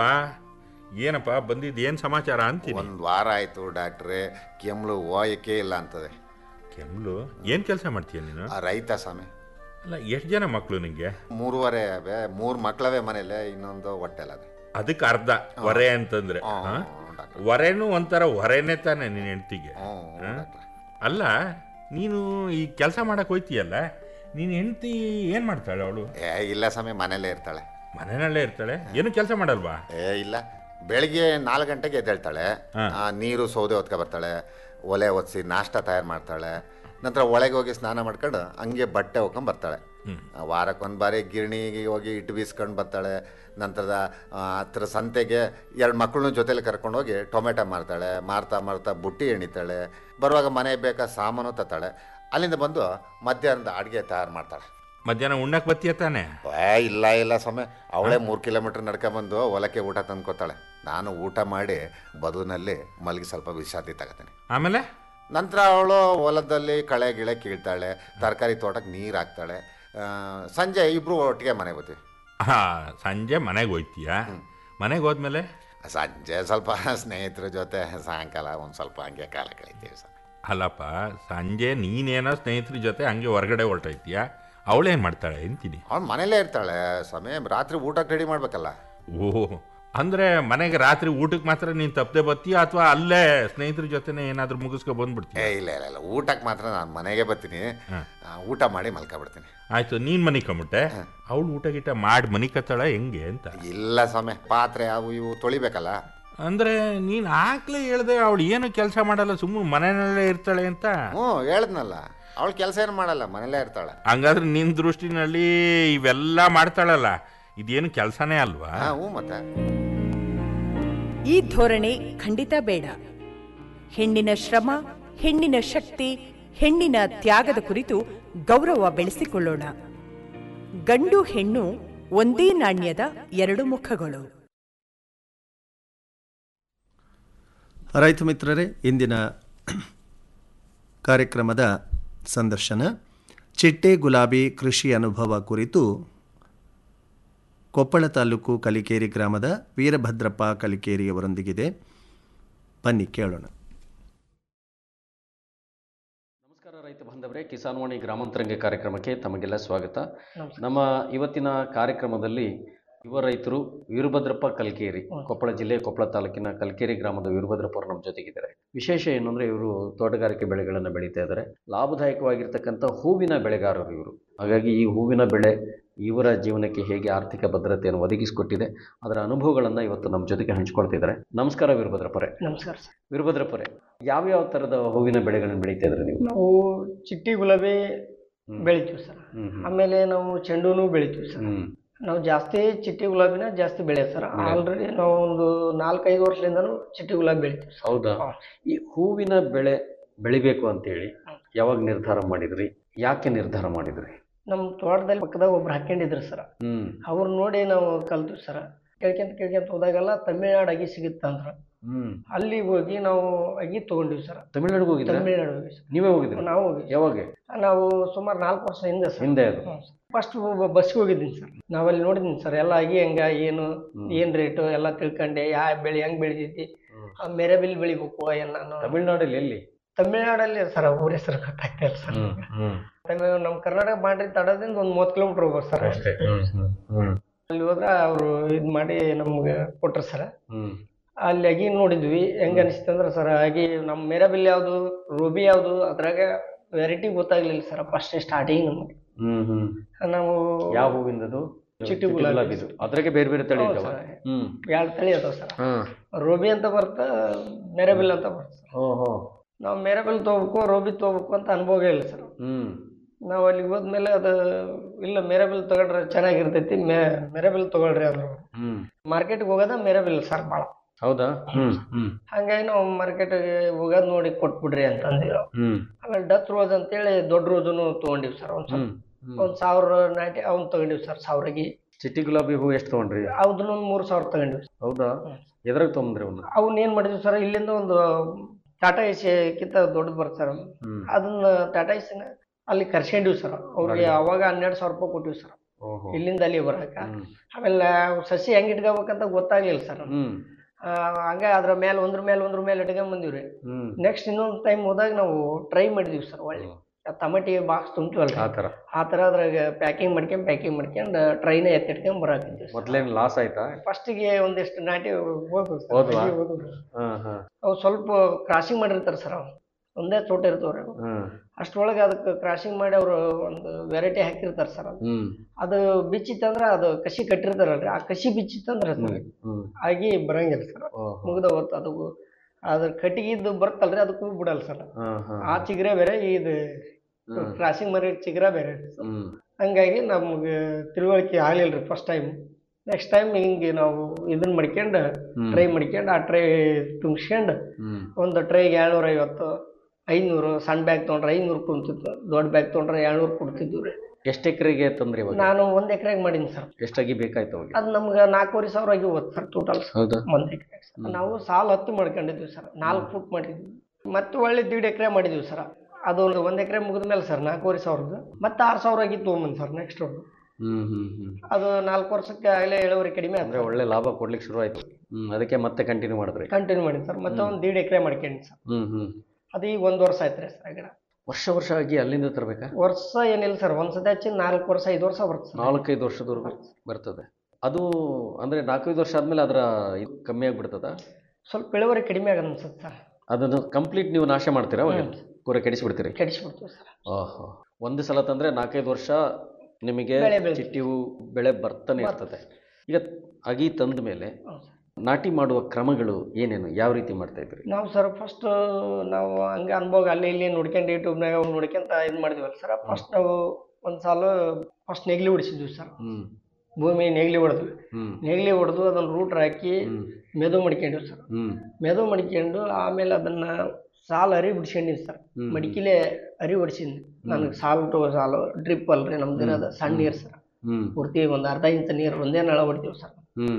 ಏನಪ್ಪ ಬಂದಿದ್ದು ಏನು ಸಮಾಚಾರ ಅಂತೀನಿ ಒಂದು ವಾರ ಆಯಿತು ಡಾಕ್ಟ್ರೇ ಕೆಮ್ಮಲು ಹೋಯಕ್ಕೆ ಇಲ್ಲ ಅಂತದೆ ಕೆಮ್ಲು ಏನು ಕೆಲಸ ಮಾಡ್ತೀಯ ನೀನು ಆ ರೈತ ಸ್ವಾಮಿ ಅಲ್ಲ ಎಷ್ಟು ಜನ ಮಕ್ಕಳು ನಿಂಗೆ ಮೂರುವರೆ ಅವೆ ಮೂರು ಮಕ್ಕಳವೆ ಮನೇಲೆ ಇನ್ನೊಂದು ಹೊಟ್ಟೆಲದೆ ಅದಕ್ಕೆ ಅರ್ಧ ಹೊರೆ ಅಂತಂದ್ರೆ ಹಾ? ಹೊರೆನೂ ಒಂಥರ ಹೊರೆನೇ ತಾನೆ ನಿನ್ನ ಹೆಂಡ್ತಿಗೆ ಹಾ? ಅಲ್ಲ ನೀನು ಈ ಕೆಲಸ ಮಾಡಕ್ ಹೋಯ್ತೀಯಲ್ಲ ನೀನ್ ಹೆಂಡ್ತಿ ಏನ್ ಮಾಡ್ತಾಳೆ ಅವಳು ಏ ಇಲ್ಲ ಸ್ವಾಮಿ ಮನೇಲೇ ಇರ್ತಾಳೆ ಮನೆಯಲ್ಲೇ ಇರ್ತಾಳೆ ಏನು ಕೆಲಸ ಮಾಡಲ್ವಾ ಏ ಇಲ್ಲ ಬೆಳಿಗ್ಗೆ ನಾಲ್ಕು ಗಂಟೆಗೆ ಎದ್ದೇಳ್ತಾಳೆ ಆ, ನೀರು ಸೌದೆ ಹೊತ್ಕೊ ಬರ್ತಾಳೆ ಒಲೆ ಒತ್ಸಿ ನಾಷ್ಟ ತಯಾರು ಮಾಡ್ತಾಳೆ ನಂತರ ಒಳಗೆ ಹೋಗಿ ಸ್ನಾನ ಮಾಡ್ಕೊಂಡು ಹಂಗೆ ಬಟ್ಟೆ ಹೋಗ್ಕೊಂಡು ಬರ್ತಾಳೆ ವಾರಕ್ಕೊಂದು ಬಾರಿ ಗಿರಣಿಗೆ ಹೋಗಿ ಇಟ್ಟು ಬೀಸ್ಕೊಂಡು ಬರ್ತಾಳೆ ನಂತರದ ಆ, ಹತ್ರ ಸಂತೆಗೆ ಎರಡು ಮಕ್ಕಳನ್ನ ಜೊತೆಲಿ ಕರ್ಕೊಂಡೋಗಿ ಟೊಮೆಟೊ ಮಾರ್ತಾಳೆ ಮಾರ್ತಾ ಮಾರ್ತಾ ಬುಟ್ಟಿ ಎಣಿತಾಳೆ ಬರುವಾಗ ಮನೆಗೆ ಬೇಕಾದ ಸಾಮಾನು ತತ್ತಾಳೆ ಅಲ್ಲಿಂದ ಬಂದು ಮಧ್ಯಾಹ್ನದ ಅಡುಗೆ ತಯಾರು ಮಾಡ್ತಾಳೆ ಮಧ್ಯಾಹ್ನ ಉಣ್ಣಕ್ ಬತ್ತೀಯ ತಾನೆ ಏ ಇಲ್ಲ ಇಲ್ಲ ಸ್ವಾಮಿ ಅವಳೇ ಮೂರು ಕಿಲೋಮೀಟ್ರ್ ನಡ್ಕೊಂಬಂದು ಹೊಲಕ್ಕೆ ಊಟ ತಂದ್ಕೊತಾಳೆ ನಾನು ಊಟ ಮಾಡಿ ಬದುನಲ್ಲಿ ಮಲಗಿ ಸ್ವಲ್ಪ ವಿಶ್ರಾಂತಿ ತಗೋತೀನಿ ಆಮೇಲೆ ನಂತರ ಅವಳು ಹೊಲದಲ್ಲಿ ಕಳೆ ಗಿಳೆ ಕೀಳ್ತಾಳೆ ತರಕಾರಿ ತೋಟಕ್ಕೆ ನೀರು ಹಾಕ್ತಾಳೆ ಆ, ಸಂಜೆ ಇಬ್ರು ಒಟ್ಟಿಗೆ ಮನೆಗೆ ಬರ್ತೀವಿ ಹಾ ಸಂಜೆ ಮನೆಗೆ ಹೋಯ್ತೀಯ ಮನೆಗೆ ಹೋದ್ಮೇಲೆ ಸಂಜೆ ಸ್ವಲ್ಪ ಸ್ನೇಹಿತರ ಜೊತೆ ಸಾಯಂಕಾಲ ಒಂದು ಸ್ವಲ್ಪ ಹಂಗೆ ಕಾಲ ಕಳಿತೀವಿ ಸರ್ ಅಲ್ಲಪ್ಪ ಸಂಜೆ ನೀನೇನೋ ಸ್ನೇಹಿತರ ಜೊತೆ ಹಂಗೆ ಹೊರಗಡೆ ಹೊರಟೈತೀಯ ಅವಳೇನು ಮಾಡ್ತಾಳೆ ಅಂತೀನಿ ಅವಳು ಮನೇಲೇ ಇರ್ತಾಳೆ ಸ್ವಾಮಿ ರಾತ್ರಿ ಊಟಕ್ಕೆ ರೆಡಿ ಮಾಡ್ಬೇಕಲ್ಲ ಓ ಅಂದ್ರೆ ಮನೆಗೆ ರಾತ್ರಿ ಊಟಕ್ಕೆ ಮಾತ್ರ ನೀನು ತಪ್ಪದೆ ಬರ್ತೀಯ ಅಥವಾ ಅಲ್ಲೇ ಸ್ನೇಹಿತರ ಜೊತೆನೆ ಏನಾದರೂ ಮುಗಿಸ್ಕೊ ಬಂದ್ಬಿಡ್ತೀಯ ಏ ಇಲ್ಲ ಇಲ್ಲ ಇಲ್ಲ ಊಟಕ್ಕೆ ಮಾತ್ರ ನಾನು ಮನೆಗೆ ಬರ್ತೀನಿ ಆ, ಊಟ ಮಾಡಿ ಮಲ್ಕೊಬಿಡ್ತೀನಿ ಆಯ್ತು ನೀನ್ ಮನಿ ಕಮ್ಬಿಟ್ಟೆ ಅವಳು ಊಟ ಗೀಟ ಮಾಡಿ ಮನಿ ಕತ್ತಾಳ ಹೆಂಗೆ ಅಂತ ಇಲ್ಲ ಸ್ವಾಮಿ ಪಾತ್ರೆ ಅವು ಇವು ತೊಳಿಬೇಕಲ್ಲ ಅಂದ್ರೆ ನೀನ್ ಆಗ್ಲೇ ಹೇಳ್ದೆ ಅವಳು ಏನು ಕೆಲಸ ಮಾಡಲ್ಲ ಸುಮ್ಮನೆ ಮನೆಯಲ್ಲೇ ಇರ್ತಾಳೆ ಅಂತ ಹ್ಞೂ ಹೇಳಿದ್ನಲ್ಲ ಅವಳು ಕೆಲಸ ಏನು ಮಾಡಲ್ಲ ಮನೇಲೇ ಇರ್ತಾಳೆ ಹಂಗಾದ್ರೆ ನಿನ್ ದೃಷ್ಟಿನಲ್ಲಿ ಇವೆಲ್ಲ ಮಾಡ್ತಾಳಲ್ಲ ಇದೇನು ಕೆಲಸನೇ ಅಲ್ವಾ ಹಾ ಹ್ಞೂ ಮತ್ತೆ ಈ ಧೋರಣೆ ಖಂಡಿತ ಬೇಡ ಹೆಣ್ಣಿನ ಶ್ರಮ ಹೆಣ್ಣಿನ ಶಕ್ತಿ ಹೆಣ್ಣಿನ ತ್ಯಾಗದ ಕುರಿತು ಗೌರವ ಬೆಳೆಸಿಕೊಳ್ಳೋಣ ಗಂಡು ಹೆಣ್ಣು ಒಂದೇ ನಾಣ್ಯದ ಎರಡು ಮುಖಗಳು ರೈತ ಮಿತ್ರರೇ ಇಂದಿನ ಕಾರ್ಯಕ್ರಮದ ಸಂದರ್ಶನ ಚಿಟ್ಟೆ ಗುಲಾಬಿ ಕೃಷಿ ಅನುಭವ ಕುರಿತು ಕೊಪ್ಪಳ ತಾಲೂಕು ಕಲಿಕೇರಿ ಗ್ರಾಮದ ವೀರಭದ್ರಪ್ಪ ಕಲಿಕೇರಿಯವರೊಂದಿಗಿದೆ ಬನ್ನಿ ಕೇಳೋಣ ನಮಸ್ಕಾರ ರೈತ ಬಾಂಧವರೇ ಕಿಸಾನ್ವಾಣಿ ಗ್ರಾಮಾಂತರಂಗ ಕಾರ್ಯಕ್ರಮಕ್ಕೆ ತಮಗೆಲ್ಲ ಸ್ವಾಗತ ನಮ್ಮ ಇವತ್ತಿನ ಕಾರ್ಯಕ್ರಮದಲ್ಲಿ ಯುವ ರೈತರು ವೀರಭದ್ರಪ್ಪ ಕಲ್ಕೇರಿ ಕೊಪ್ಪಳ ಜಿಲ್ಲೆ ಕೊಪ್ಪಳ ತಾಲೂಕಿನ ಕಲ್ಕೇರಿ ಗ್ರಾಮದ ವೀರಭದ್ರಪ್ಪ ಅವರು ನಮ್ಮ ಜೊತೆಗಿದ್ದಾರೆ ವಿಶೇಷ ಏನು ಅಂದರೆ ಇವರು ತೋಟಗಾರಿಕೆ ಬೆಳೆಗಳನ್ನು ಬೆಳೀತಾ ಇದ್ದಾರೆ ಲಾಭದಾಯಕವಾಗಿರ್ತಕ್ಕಂಥ ಹೂವಿನ ಬೆಳೆಗಾರರು ಇವರು ಹಾಗಾಗಿ ಈ ಹೂವಿನ ಬೆಳೆ ಇವರ ಜೀವನಕ್ಕೆ ಹೇಗೆ ಆರ್ಥಿಕ ಭದ್ರತೆಯನ್ನು ಒದಗಿಸಿಕೊಟ್ಟಿದೆ ಅದರ ಅನುಭವಗಳನ್ನು ಇವತ್ತು ನಮ್ಮ ಜೊತೆಗೆ ಹಂಚ್ಕೊಳ್ತಿದ್ದಾರೆ ನಮಸ್ಕಾರ ವೀರಭದ್ರಪ್ಪರೇ ನಮಸ್ಕಾರ ಸರ್ ವೀರಭದ್ರಪ್ಪರೇ ಯಾವ್ಯಾವ ಥರದ ಹೂವಿನ ಬೆಳೆಗಳನ್ನು ಬೆಳೀತಾ ಇದ್ದಾರೆ ನೀವು ನಾವು ಚಿಟ್ಟಿ ಗುಲಾಬಿ ಬೆಳಿತೀವಿ ಸರ್ ಆಮೇಲೆ ನಾವು ಚೆಂಡುನು ಬೆಳಿತೀವಿ ಸರ್ ನಾವು ಜಾಸ್ತಿ ಚಿಟ್ಟಿ ಗುಲಾಬಿನ ಜಾಸ್ತಿ ಬೆಳೆಯೋದು ಸರ್ ಆಲ್ರೆಡಿ ನಾವು ಒಂದು ನಾಲ್ಕೈದು ವರ್ಷದಿಂದನೂ ಚಿಟ್ಟಿ ಗುಲಾಬಿ ಬೆಳಿತೀವಿ ಸರ್ ಹೌದಾ ಈ ಹೂವಿನ ಬೆಳೆ ಬೆಳಿಬೇಕು ಅಂತೇಳಿ ಯಾವಾಗ ನಿರ್ಧಾರ ಮಾಡಿದ್ರಿ ಯಾಕೆ ನಿರ್ಧಾರ ಮಾಡಿದ್ರಿ ನಮ್ಮ ತೋಟದಲ್ಲಿ ಪಕ್ಕದಾಗ ಒಬ್ರು ಹಾಕೊಂಡಿದ್ರು ಸರ್ ಹ್ಮ್ ಅವ್ರು ನೋಡಿ ನಾವು ಕಲ್ತೀವಿ ಸರ್ ಕೇಳ್ಕೊಂತ ಕೇಳ್ಕೊಂತ ಹೋದಾಗೆಲ್ಲ ತಮಿಳ್ನಾಡು ಅಗಿ ಸಿಗುತ್ತೆ ಅಂದ್ರು ಹ್ಮ್ ಅಲ್ಲಿ ಹೋಗಿ ನಾವು ಅಗಿ ತಗೊಂಡಿವಿ ಸರ್ ತಮಿಳ್ನಾಡಿಗೆ ಹೋಗಿದ್ರಾ ತಮಿಳ್ನಾಡು ಹೋಗಿ ಸರ್ ನೀವೇ ಹೋಗಿದ್ರಿ ನಾವು ಹೋಗಿ ಯಾವಾಗ ನಾವು ಸುಮಾರು ನಾಲ್ಕು ವರ್ಷ ಹಿಂದೆ ಸರ್ ಹಿಂದೆ ಅದು ಫಸ್ಟ್ ಬಸ್ಗೆ ಹೋಗಿದ್ದೀನಿ ಸರ್ ನಾವಲ್ಲಿ ನೋಡಿದ್ದೀನಿ ಸರ್ ಎಲ್ಲ ಆಗಿ ಹೆಂಗ ಏನು ಏನ್ ರೇಟು ಎಲ್ಲ ತಿಳ್ಕೊಂಡೆ ಯಾವ ಬೆಳೆ ಹೆಂಗ್ ಬೆಳಿತೈತಿ ಆ ಮೆರೆಬಿಲ್ ಬೆಳಿಬೇಕು ಏನ್ ನಾನು ತಮಿಳ್ನಾಡಲ್ಲಿ ಎಲ್ಲಿ ತಮಿಳ್ನಾಡಲ್ಲಿ ಸರ್ ಊರ ಹೆಸರು ಗೊತ್ತಾಗ್ತಾ ಇಲ್ಲ ಸರ್ ಹ್ಮ್ ತಮಿಳ್ ನಮ್ಮ ಕರ್ನಾಟಕ ಬಾಂಡ್ರಿ ತಡದಿಂದ ಒಂದು ಮೂವತ್ತು ಕಿಲೋಮೀಟರ್ ಹೋಗ್ಬೋದು ಸರ್ ಅಷ್ಟೇ ಹ್ಮ್ ಹ್ಮ್ ಅಲ್ಲಿ ಹೋದ್ರೆ ಅವರು ಇದು ಮಾಡಿ ನಮ್ಗೆ ಕೊಟ್ರು ಸರ್ ಹ್ಮ್ ಅಲ್ಲಿ ಅಗಿ ನೋಡಿದ್ವಿ ಹೆಂಗ ಅನಿಸ್ತು ಅಂದ್ರೆ ಸರ್ ಆಗಿ ನಮ್ಮ ಮೆರಬಿಲ್ ಯಾವುದು ರೂಬಿ ಯಾವುದು ಅದ್ರಾಗ ವೆರೈಟಿ ಗೊತ್ತಾಗ್ಲಿಲ್ಲ ಸರ್ ಫಸ್ಟ್ ಸ್ಟಾರ್ಟಿಂಗ್ ನಮಗೆ ಹ್ಮ್ ಹ್ಮ್ ನಾವು ಯಾವ ಹೂವಿಂದದು ಚಿಟ್ಟಿ ಗುಲಾಬಿ ಇದು ಅದ್ರಾಗೆ ಬೇರೆ ಬೇರೆ ತಳಿ ಹೌದು ಇದಾವ ಸರ್. ಹ್ಮ್ ಎರಡು ತಳಿ ಅದಾವ ಸರ್ ಹ್ಮ್ ರೋಬಿ ಅಂತ ಬರ್ತಾ ಮೆರಬಿಲ್ ಅಂತ ಬರ್ತ ಓಹೋ ನಾವು ಮೆರಬಿಲ್ ತೊಗೋಬೇಕು ರೋಬಿ ತೊಗೋಬೇಕು ಅಂತ ಅನುಭವ ಇಲ್ಲ ಸರ್ ಹ್ಮ್ ನಾವು ಅಲ್ಲಿ ಹೋದ್ಮೇಲೆ ಅದು ಇಲ್ಲ ಮೆರಬಿಲ್ ತಗೊಂಡ್ರೆ ಚೆನ್ನಾಗಿರ್ತೈತಿ ಮೆ ಮೆರಬಿಲ್ ತಗೊಳ್ರಿ ಅಂದ್ರು ಹ್ಮ್ ಮಾರ್ಕೆಟ್ಗೆ ಹೋಗೋದ ಮೆರಬಿಲ್ ಸರ್ ಭಾಳ ಹೌದಾ ಹ್ಮ್ ಹ್ಮ್ ಹಂಗಾಗಿ ನಾವು ಮಾರ್ಕೆಟ್ಗೆ ಹೋಗೋದ್ ನೋಡಿ ಕೊಟ್ಬಿಡ್ರಿ ಅಂತ ಅಂದಿವಿ ನಾವು. ಹ್ಮ್ ಆಮೇಲೆ ಡಚ್ ರೋಸ್ ಅಂತೇಳಿ ದೊಡ್ಡ ರೋಜನು ತೊಗೊಂಡಿವಿ ಸರ್ ಒಂದು ಸ್ವಲ್ಪ ಹ್ಮ್ ಒಂದು ಸಾವಿರ ನಾಟಿ ಅವ್ನು ತಗೊಂಡಿವಿ ಸರ್ ಸಾವಿರಗಿ ಚಿಟ್ಟಿ ಗುಲಾಬಿ ಹೂ ಎಷ್ಟು ತಗೊಂಡ್ರಿ ಅವ್ದನ್ನ ಒಂದು ಮೂರು ಸಾವಿರ ತಗೊಂಡಿವಿ ಹೌದಾ ಎದ್ರಾಗ ತೊಗೊಂಡ್ರಿ ಅವನ್ನ ಅವ್ನ ಏನ್ ಮಾಡಿದ್ವಿ ಸರ್ ಇಲ್ಲಿಂದ ಒಂದು ಟಾಟಾ ಏಸಿಯಕ್ಕಿಂತ ದೊಡ್ಡದು ಬರುತ್ತೆ ಸರ್ ಹ್ಮ್ ಅದನ್ನ ಟಾಟಾ ಏಸಿನ ಅಲ್ಲಿ ಕರ್ಸ್ಕೊಂಡಿವಿ ಸರ್ ಅವ್ರಿಗೆ ಅವಾಗ ಹನ್ನೆರಡು ಸಾವಿರ ರೂಪಾಯಿ ಕೊಟ್ಟಿವಿ ಸರ್ ಓಹೋ ಇಲ್ಲಿಂದ ಅಲ್ಲಿ ಬರಾಕ ಆಮೇಲೆ ಸಸಿ ಹೆಂಗ್ ಇಟ್ಕೋಬೇಕಂತ ಗೊತ್ತಾಗ್ಲಿಲ್ಲ ಸರ್ ಹ್ಮ್ ಹಂಗ ಅದ್ರ ಮೇಲೆ ಒಂದ್ರ ಮೇಲೆ ಒಂದ್ರ ಮೇಲೆ ಇಟ್ಕೊಂಡ್ ಬಂದಿವ್ರಿ ಹ್ಮ್ ನೆಕ್ಸ್ಟ್ ಇನ್ನೊಂದು ಟೈಮ್ ಹೋದಾಗ ನಾವು ಟ್ರೈ ಮಾಡಿದ್ವಿ ಸರ್ ಒಳ್ಳೆ ಟಮಾಟಿ ಬಾಕ್ಸ್ ತುಂಬ್ತೀವಲ್ಲ ಆ ಥರ ಆ ಥರ ಅದ್ರಾಗ ಪ್ಯಾಕಿಂಗ್ ಮಾಡ್ಕೊಂಡ್ ಪ್ಯಾಕಿಂಗ್ ಮಾಡ್ಕೊಂಡು ಟ್ರೈನ ಎತ್ತಿಟ್ಕೊಂಡ್ ಬರಾಕಿದ್ವಿ ಮೊದ್ಲೇನ್ ಲಾಸ್ ಆಯ್ತಾ ಫಸ್ಟಿಗೆ ಒಂದಿಷ್ಟು ನಾಟಿ ಹೋದ್ವು ಸರ್ ಹೋದ್ವಾ? ಅಲ್ಲಿಗೆ ಹೋದ್ವು. ಹಾ ಹಾ ಅವು ಸ್ವಲ್ಪ ಕ್ರಾಸಿಂಗ್ ಮಾಡಿರ್ತಾರೆ ಸರ್ ಅವು ಒಂದೇ ತೋಟ ಇರ್ತಾವ್ರಿ ಅವು ಹ್ಮ್ ಅಷ್ಟ್ರೊಳಗೆ ಅದಕ್ಕೆ ಕ್ರಾಸಿಂಗ್ ಮಾಡಿ ಅವರು ಒಂದು ವೆರೈಟಿ ಹಾಕಿರ್ತಾರೆ ಸರ್ ಅದು ಹ್ಮ್ ಅದು ಬಿಚ್ಚಿತ್ತಂದ್ರೆ ಅದು ಕಸಿ ಕಟ್ಟಿರ್ತಾರಲ್ರಿ ಆ ಕಸಿ ಬಿಚ್ಚಿತ್ತಂದ್ರೆ ಅದು ಹ್ಮ್ ಆಗಿ ಬರಂಗಿಲ್ಲ ಸರ್ ಓಹೋ. ಮುಗ್ದ ಹೊತ್ತು ಅದು ಅದ್ರ ಕಟ್ಟಿಗಿದ್ದು ಬರ್ತಲ್ರಿ ಅದಕ್ಕೂ ಬಿಡಲ್ಲ ಸರ್ ಹಾ ಹಾ ಆ ಚಿಗ್ರೆ ಬೇರೆ ಇದು ಕ್ರಾಸಿಂಗ್ ಮರಿ ಚಿಗ್ರ ಬೇರೆ ಹ್ಮ್ ಹಂಗಾಗಿ ನಮ್ಗೆ ತಿಳುವಳಿಕೆ ಆಗ್ಲಿಲ್ಲ ರೀ ಫಸ್ಟ್ ಟೈಮ್ ನೆಕ್ಸ್ಟ್ ಟೈಮ್ ಹಿಂಗೆ ನಾವು ಇದನ್ನ ಮಾಡ್ಕೊಂಡು ಹ್ಮ್. ಟ್ರೈ ಮಾಡ್ಕೊಂಡು ಆ ಟ್ರೈ ತುಂಬಿಸ್ಕೊಂಡು ಹ್ಮ್ ಒಂದು ಟ್ರೈಗೆ ಏಳ್ನೂರ ಐವತ್ತು ಐನೂರು ಸಣ್ಣ ಬ್ಯಾಗ್ ತೊಗೊಂಡ್ರೆ ಐನೂರು ಕುಂತಿತ್ತು ದೊಡ್ಡ ಬ್ಯಾಗ್ ತೊಗೊಂಡ್ರೆ ಏಳ್ನೂರು ಕೊಡ್ತಿದ್ವು ರೀ ಎಷ್ಟು ಎಕರೆಗೆ ತಂದ್ರಿ ಇವಾಗ ನಾನು ಒಂದ್ ಎಕರೆಗೆ ಮಾಡೀನಿ ಸರ್ ಎಷ್ಟಾಗಿ ಬೇಕಾಯ್ತು ಅವಾಗ ಅದು ನಮ್ಗೆ ನಾಲ್ಕೂವರೆ ಸಾವಿರ ಆಗಿ ಹೋಗುತ್ತೆ ಸರ್ ಟೋಟಲ್ ಹೌದಾ ಒಂದ್ ಎಕರೆ ನಾವು ಸಾಲ ಹತ್ತು ಮಾಡ್ಕೊಂಡಿದ್ವಿ ಸರ್ ನಾಲ್ಕು ಫುಟ್ ಮಾಡಿದ್ವಿ ಮತ್ತೆ ಒಳ್ಳೆ ದೀಡ್ ಎಕರೆ ಮಾಡಿದ್ವಿ ಸರ್ ಅದು ಒಂದು ಒಂದ್ ಎಕರೆ ಮುಗಿದ ಮೇಲೆ ಸರ್ ನಾಲ್ಕೂವರೆ ಸಾವಿರದ ಮತ್ತೆ ಆರು ಸಾವಿರ ಆಗಿ ತೊಗೊಂಬಂದು ಸರ್ ನೆಕ್ಸ್ಟ್ ಹ್ಮ್ ಹ್ಮ್ ಹ್ಮ್ ಅದು ನಾಲ್ಕು ವರ್ಷಕ್ಕೆ ಆಗಲೇ ಇಳುವರಿ ಕಡಿಮೆ ಅಂದ್ರೆ ಆದ್ರೆ ಒಳ್ಳೆ ಲಾಭ ಕೊಡ್ಲಿಕ್ಕೆ ಶುರು ಆಯ್ತು ಹ್ಮ್ ಅದಕ್ಕೆ ಮತ್ತೆ ಕಂಟಿನ್ಯೂ ಮಾಡಿದ್ರಿ ಕಂಟಿನ್ಯೂ ಮಾಡಿ ಸರ್ ಮತ್ತೆ ಒಂದು ದೀಡ್ ಎಕರೆ ಮಾಡ್ಕೊಂಡಿ ಸರ್ ಹ್ಮ್ ಹ್ಮ್ ಅದು ಈಗ ಒಂದು ವರ್ಷ ಆಯ್ತು ರೀ ಸರ್ ಗಿಡ ವರ್ಷ ವರ್ಷ ಆಗಿ ಅಲ್ಲಿಂದ ತರಬೇಕಾ ವರ್ಷ ಏನಿಲ್ಲ ಸರ್ ಒಂದ್ಸತಿ ಹಚ್ಚಿ ನಾಲ್ಕು ವರ್ಷ ಐದು ವರ್ಷ ಬರುತ್ತೆ ಸರ್ ನಾಲ್ಕೈದು ವರ್ಷದವರೆಗೂ ಬರ್ತದೆ ಅದು ಅಂದ್ರೆ ನಾಲ್ಕೈದು ವರ್ಷ ಆದ್ಮೇಲೆ ಅದರ ಇದು ಕಮ್ಮಿ ಆಗ್ಬಿಡ್ತದ ಸ್ವಲ್ಪ ಇಳುವರಿ ಕಡಿಮೆ ಆಗದ ಅನ್ಸುತ್ತೆ ಸರ್ ಅದನ್ನು ಕಂಪ್ಲೀಟ್ ನೀವು ನಾಶ ಮಾಡ್ತೀರಾ ಅವಾಗ ಹ್ಮ್. ಪೂರ ಕೆಡಿಸ್ಬಿಡ್ತೀರಿ ಕೆಡಿಸ್ಬಿಡ್ತೀವಿ ಸರ್ ಓಹೋ ಒಂದು ಸಲ ತಂದ್ರೆ ನಾಲ್ಕೈದು ವರ್ಷ ನಿಮಗೆ ಬೆಳೆ ಬೆಳಿತೀವಿ. ಚಿಟ್ಟಿ ಹೂ ಬೆಳೆ ಬರ್ತಾನೆ ಇರ್ತದೆ ಈಗ ಅಗಿ ತಂದ ಮೇಲೆ ನಾಟಿ ಮಾಡುವ ಕ್ರಮಗಳು ಏನೇನು ಯಾವ ರೀತಿ ಮಾಡ್ತಾ ಇದ್ರಿ ನಾವು ಸರ್ ಫಸ್ಟ್ ನಾವು ಹಂಗೆ ಅನ್ಭೋಗ ಅಲ್ಲಿ ಇಲ್ಲಿ ನೋಡ್ಕೊಂಡು ಯೂಟ್ಯೂಬ್ನಾಗ ನೋಡ್ಕೊಂತ ಇದು ಮಾಡಿದ್ವಲ್ಲ ಸರ್ ಫಸ್ಟ್ ನಾವು ಒಂದು ಸಾಲ ಫಸ್ಟ್ ನೆಗ್ಲಿ ಹೊಡಿಸಿದ್ವಿ ಸರ್ ಹ್ಮ್ ಭೂಮಿ ನೇಗಿಲಿ ಹೊಡೆದ್ವಿ ಹ್ಮ್ ನೇಗಿಲಿ ಹೊಡೆದು ಅದನ್ನ ರೂಟ್ರ್ ಹಾಕಿ ಮೆದು ಮಡ್ಕೊಂಡ್ವಿ ಸರ್ ಹ್ಮ್ ಮೆದು ಮಡ್ಕೊಂಡು ಆಮೇಲೆ ಅದನ್ನ ಸಾಲು ಅರಿ ಬಿಡ್ಸ್ಕೊಂಡಿನಿ ಸರ್ ಹ್ಮ್. ಮಡಿಕಿಲೆ ಅರಿ ಹೊಡ್ಸಿನಿ ನನಗೆ ಸಾಲು ಟು ಸಾಲು ಡ್ರಿಪ್ ಅಲ್ರಿ ನಮ್ದು ಇರೋದು ಸಣ್ಣ ನೀರು ಸರ್ ಹ್ಮ್ ಪೂರ್ತಿ ಒಂದು ಅರ್ಧ ಇಂಚ್ ನೀರು ಒಂದೇ ನಳ ಹೊಡಿತೀವಿ ಸರ್ ಹ್ಮ್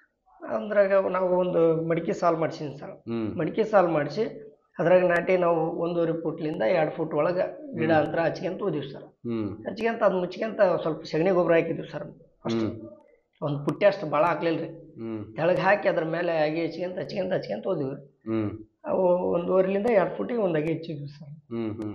ಅದ್ರಾಗ ನಾವು ಒಂದು ಮಡಿಕೆ ಸಾಲು ಮಾಡ್ಸೀನಿ ಸರ್ ಹ್ಮ್ ಮಡಿಕೆ ಸಾಲು ಮಾಡಿಸಿ ಅದ್ರಾಗ ನಾಟಿ ನಾವು ಒಂದೂವರೆ ಫುಟ್ಲಿಂದ ಎರಡು ಫುಟ್ ಒಳಗೆ ಗಿಡ ಅಂತರ ಹಚ್ಕೊಂತ ಹೋದಿವಿ ಸರ್ ಹ್ಮ್ ಹಚ್ಕೊಂತ ಅದು ಮುಚ್ಕೊಂತ ಸ್ವಲ್ಪ ಸಗಣಿ ಗೊಬ್ಬರ ಹಾಕಿದ್ವಿ ಸರ್ ಅಷ್ಟು ಹ್ಮ್ ಒಂದು ಪುಟ್ಟಿ ಅಷ್ಟು ಭಾಳ ಹಾಕ್ಲಿಲ್ಲ ರೀ ಹ್ಮ್ ತೆಳಗೆ ಹಾಕಿ ಅದ್ರ ಮೇಲೆ ಅಗಿ ಹಚ್ಕೊಂತ ಹಚ್ಕೊಂತ ಹಚ್ಕೊಂತ ಹೋದಿವಿ ಹ್ಮ್ ಅವು ಒಂದೂವರೆಲಿಂದ ಎರಡು ಫುಟಿಗೆ ಒಂದು ಅಗಿ ಹಚ್ಚಿದ್ವಿ ಸರ್ ಹ್ಮ್ ಹ್ಮ್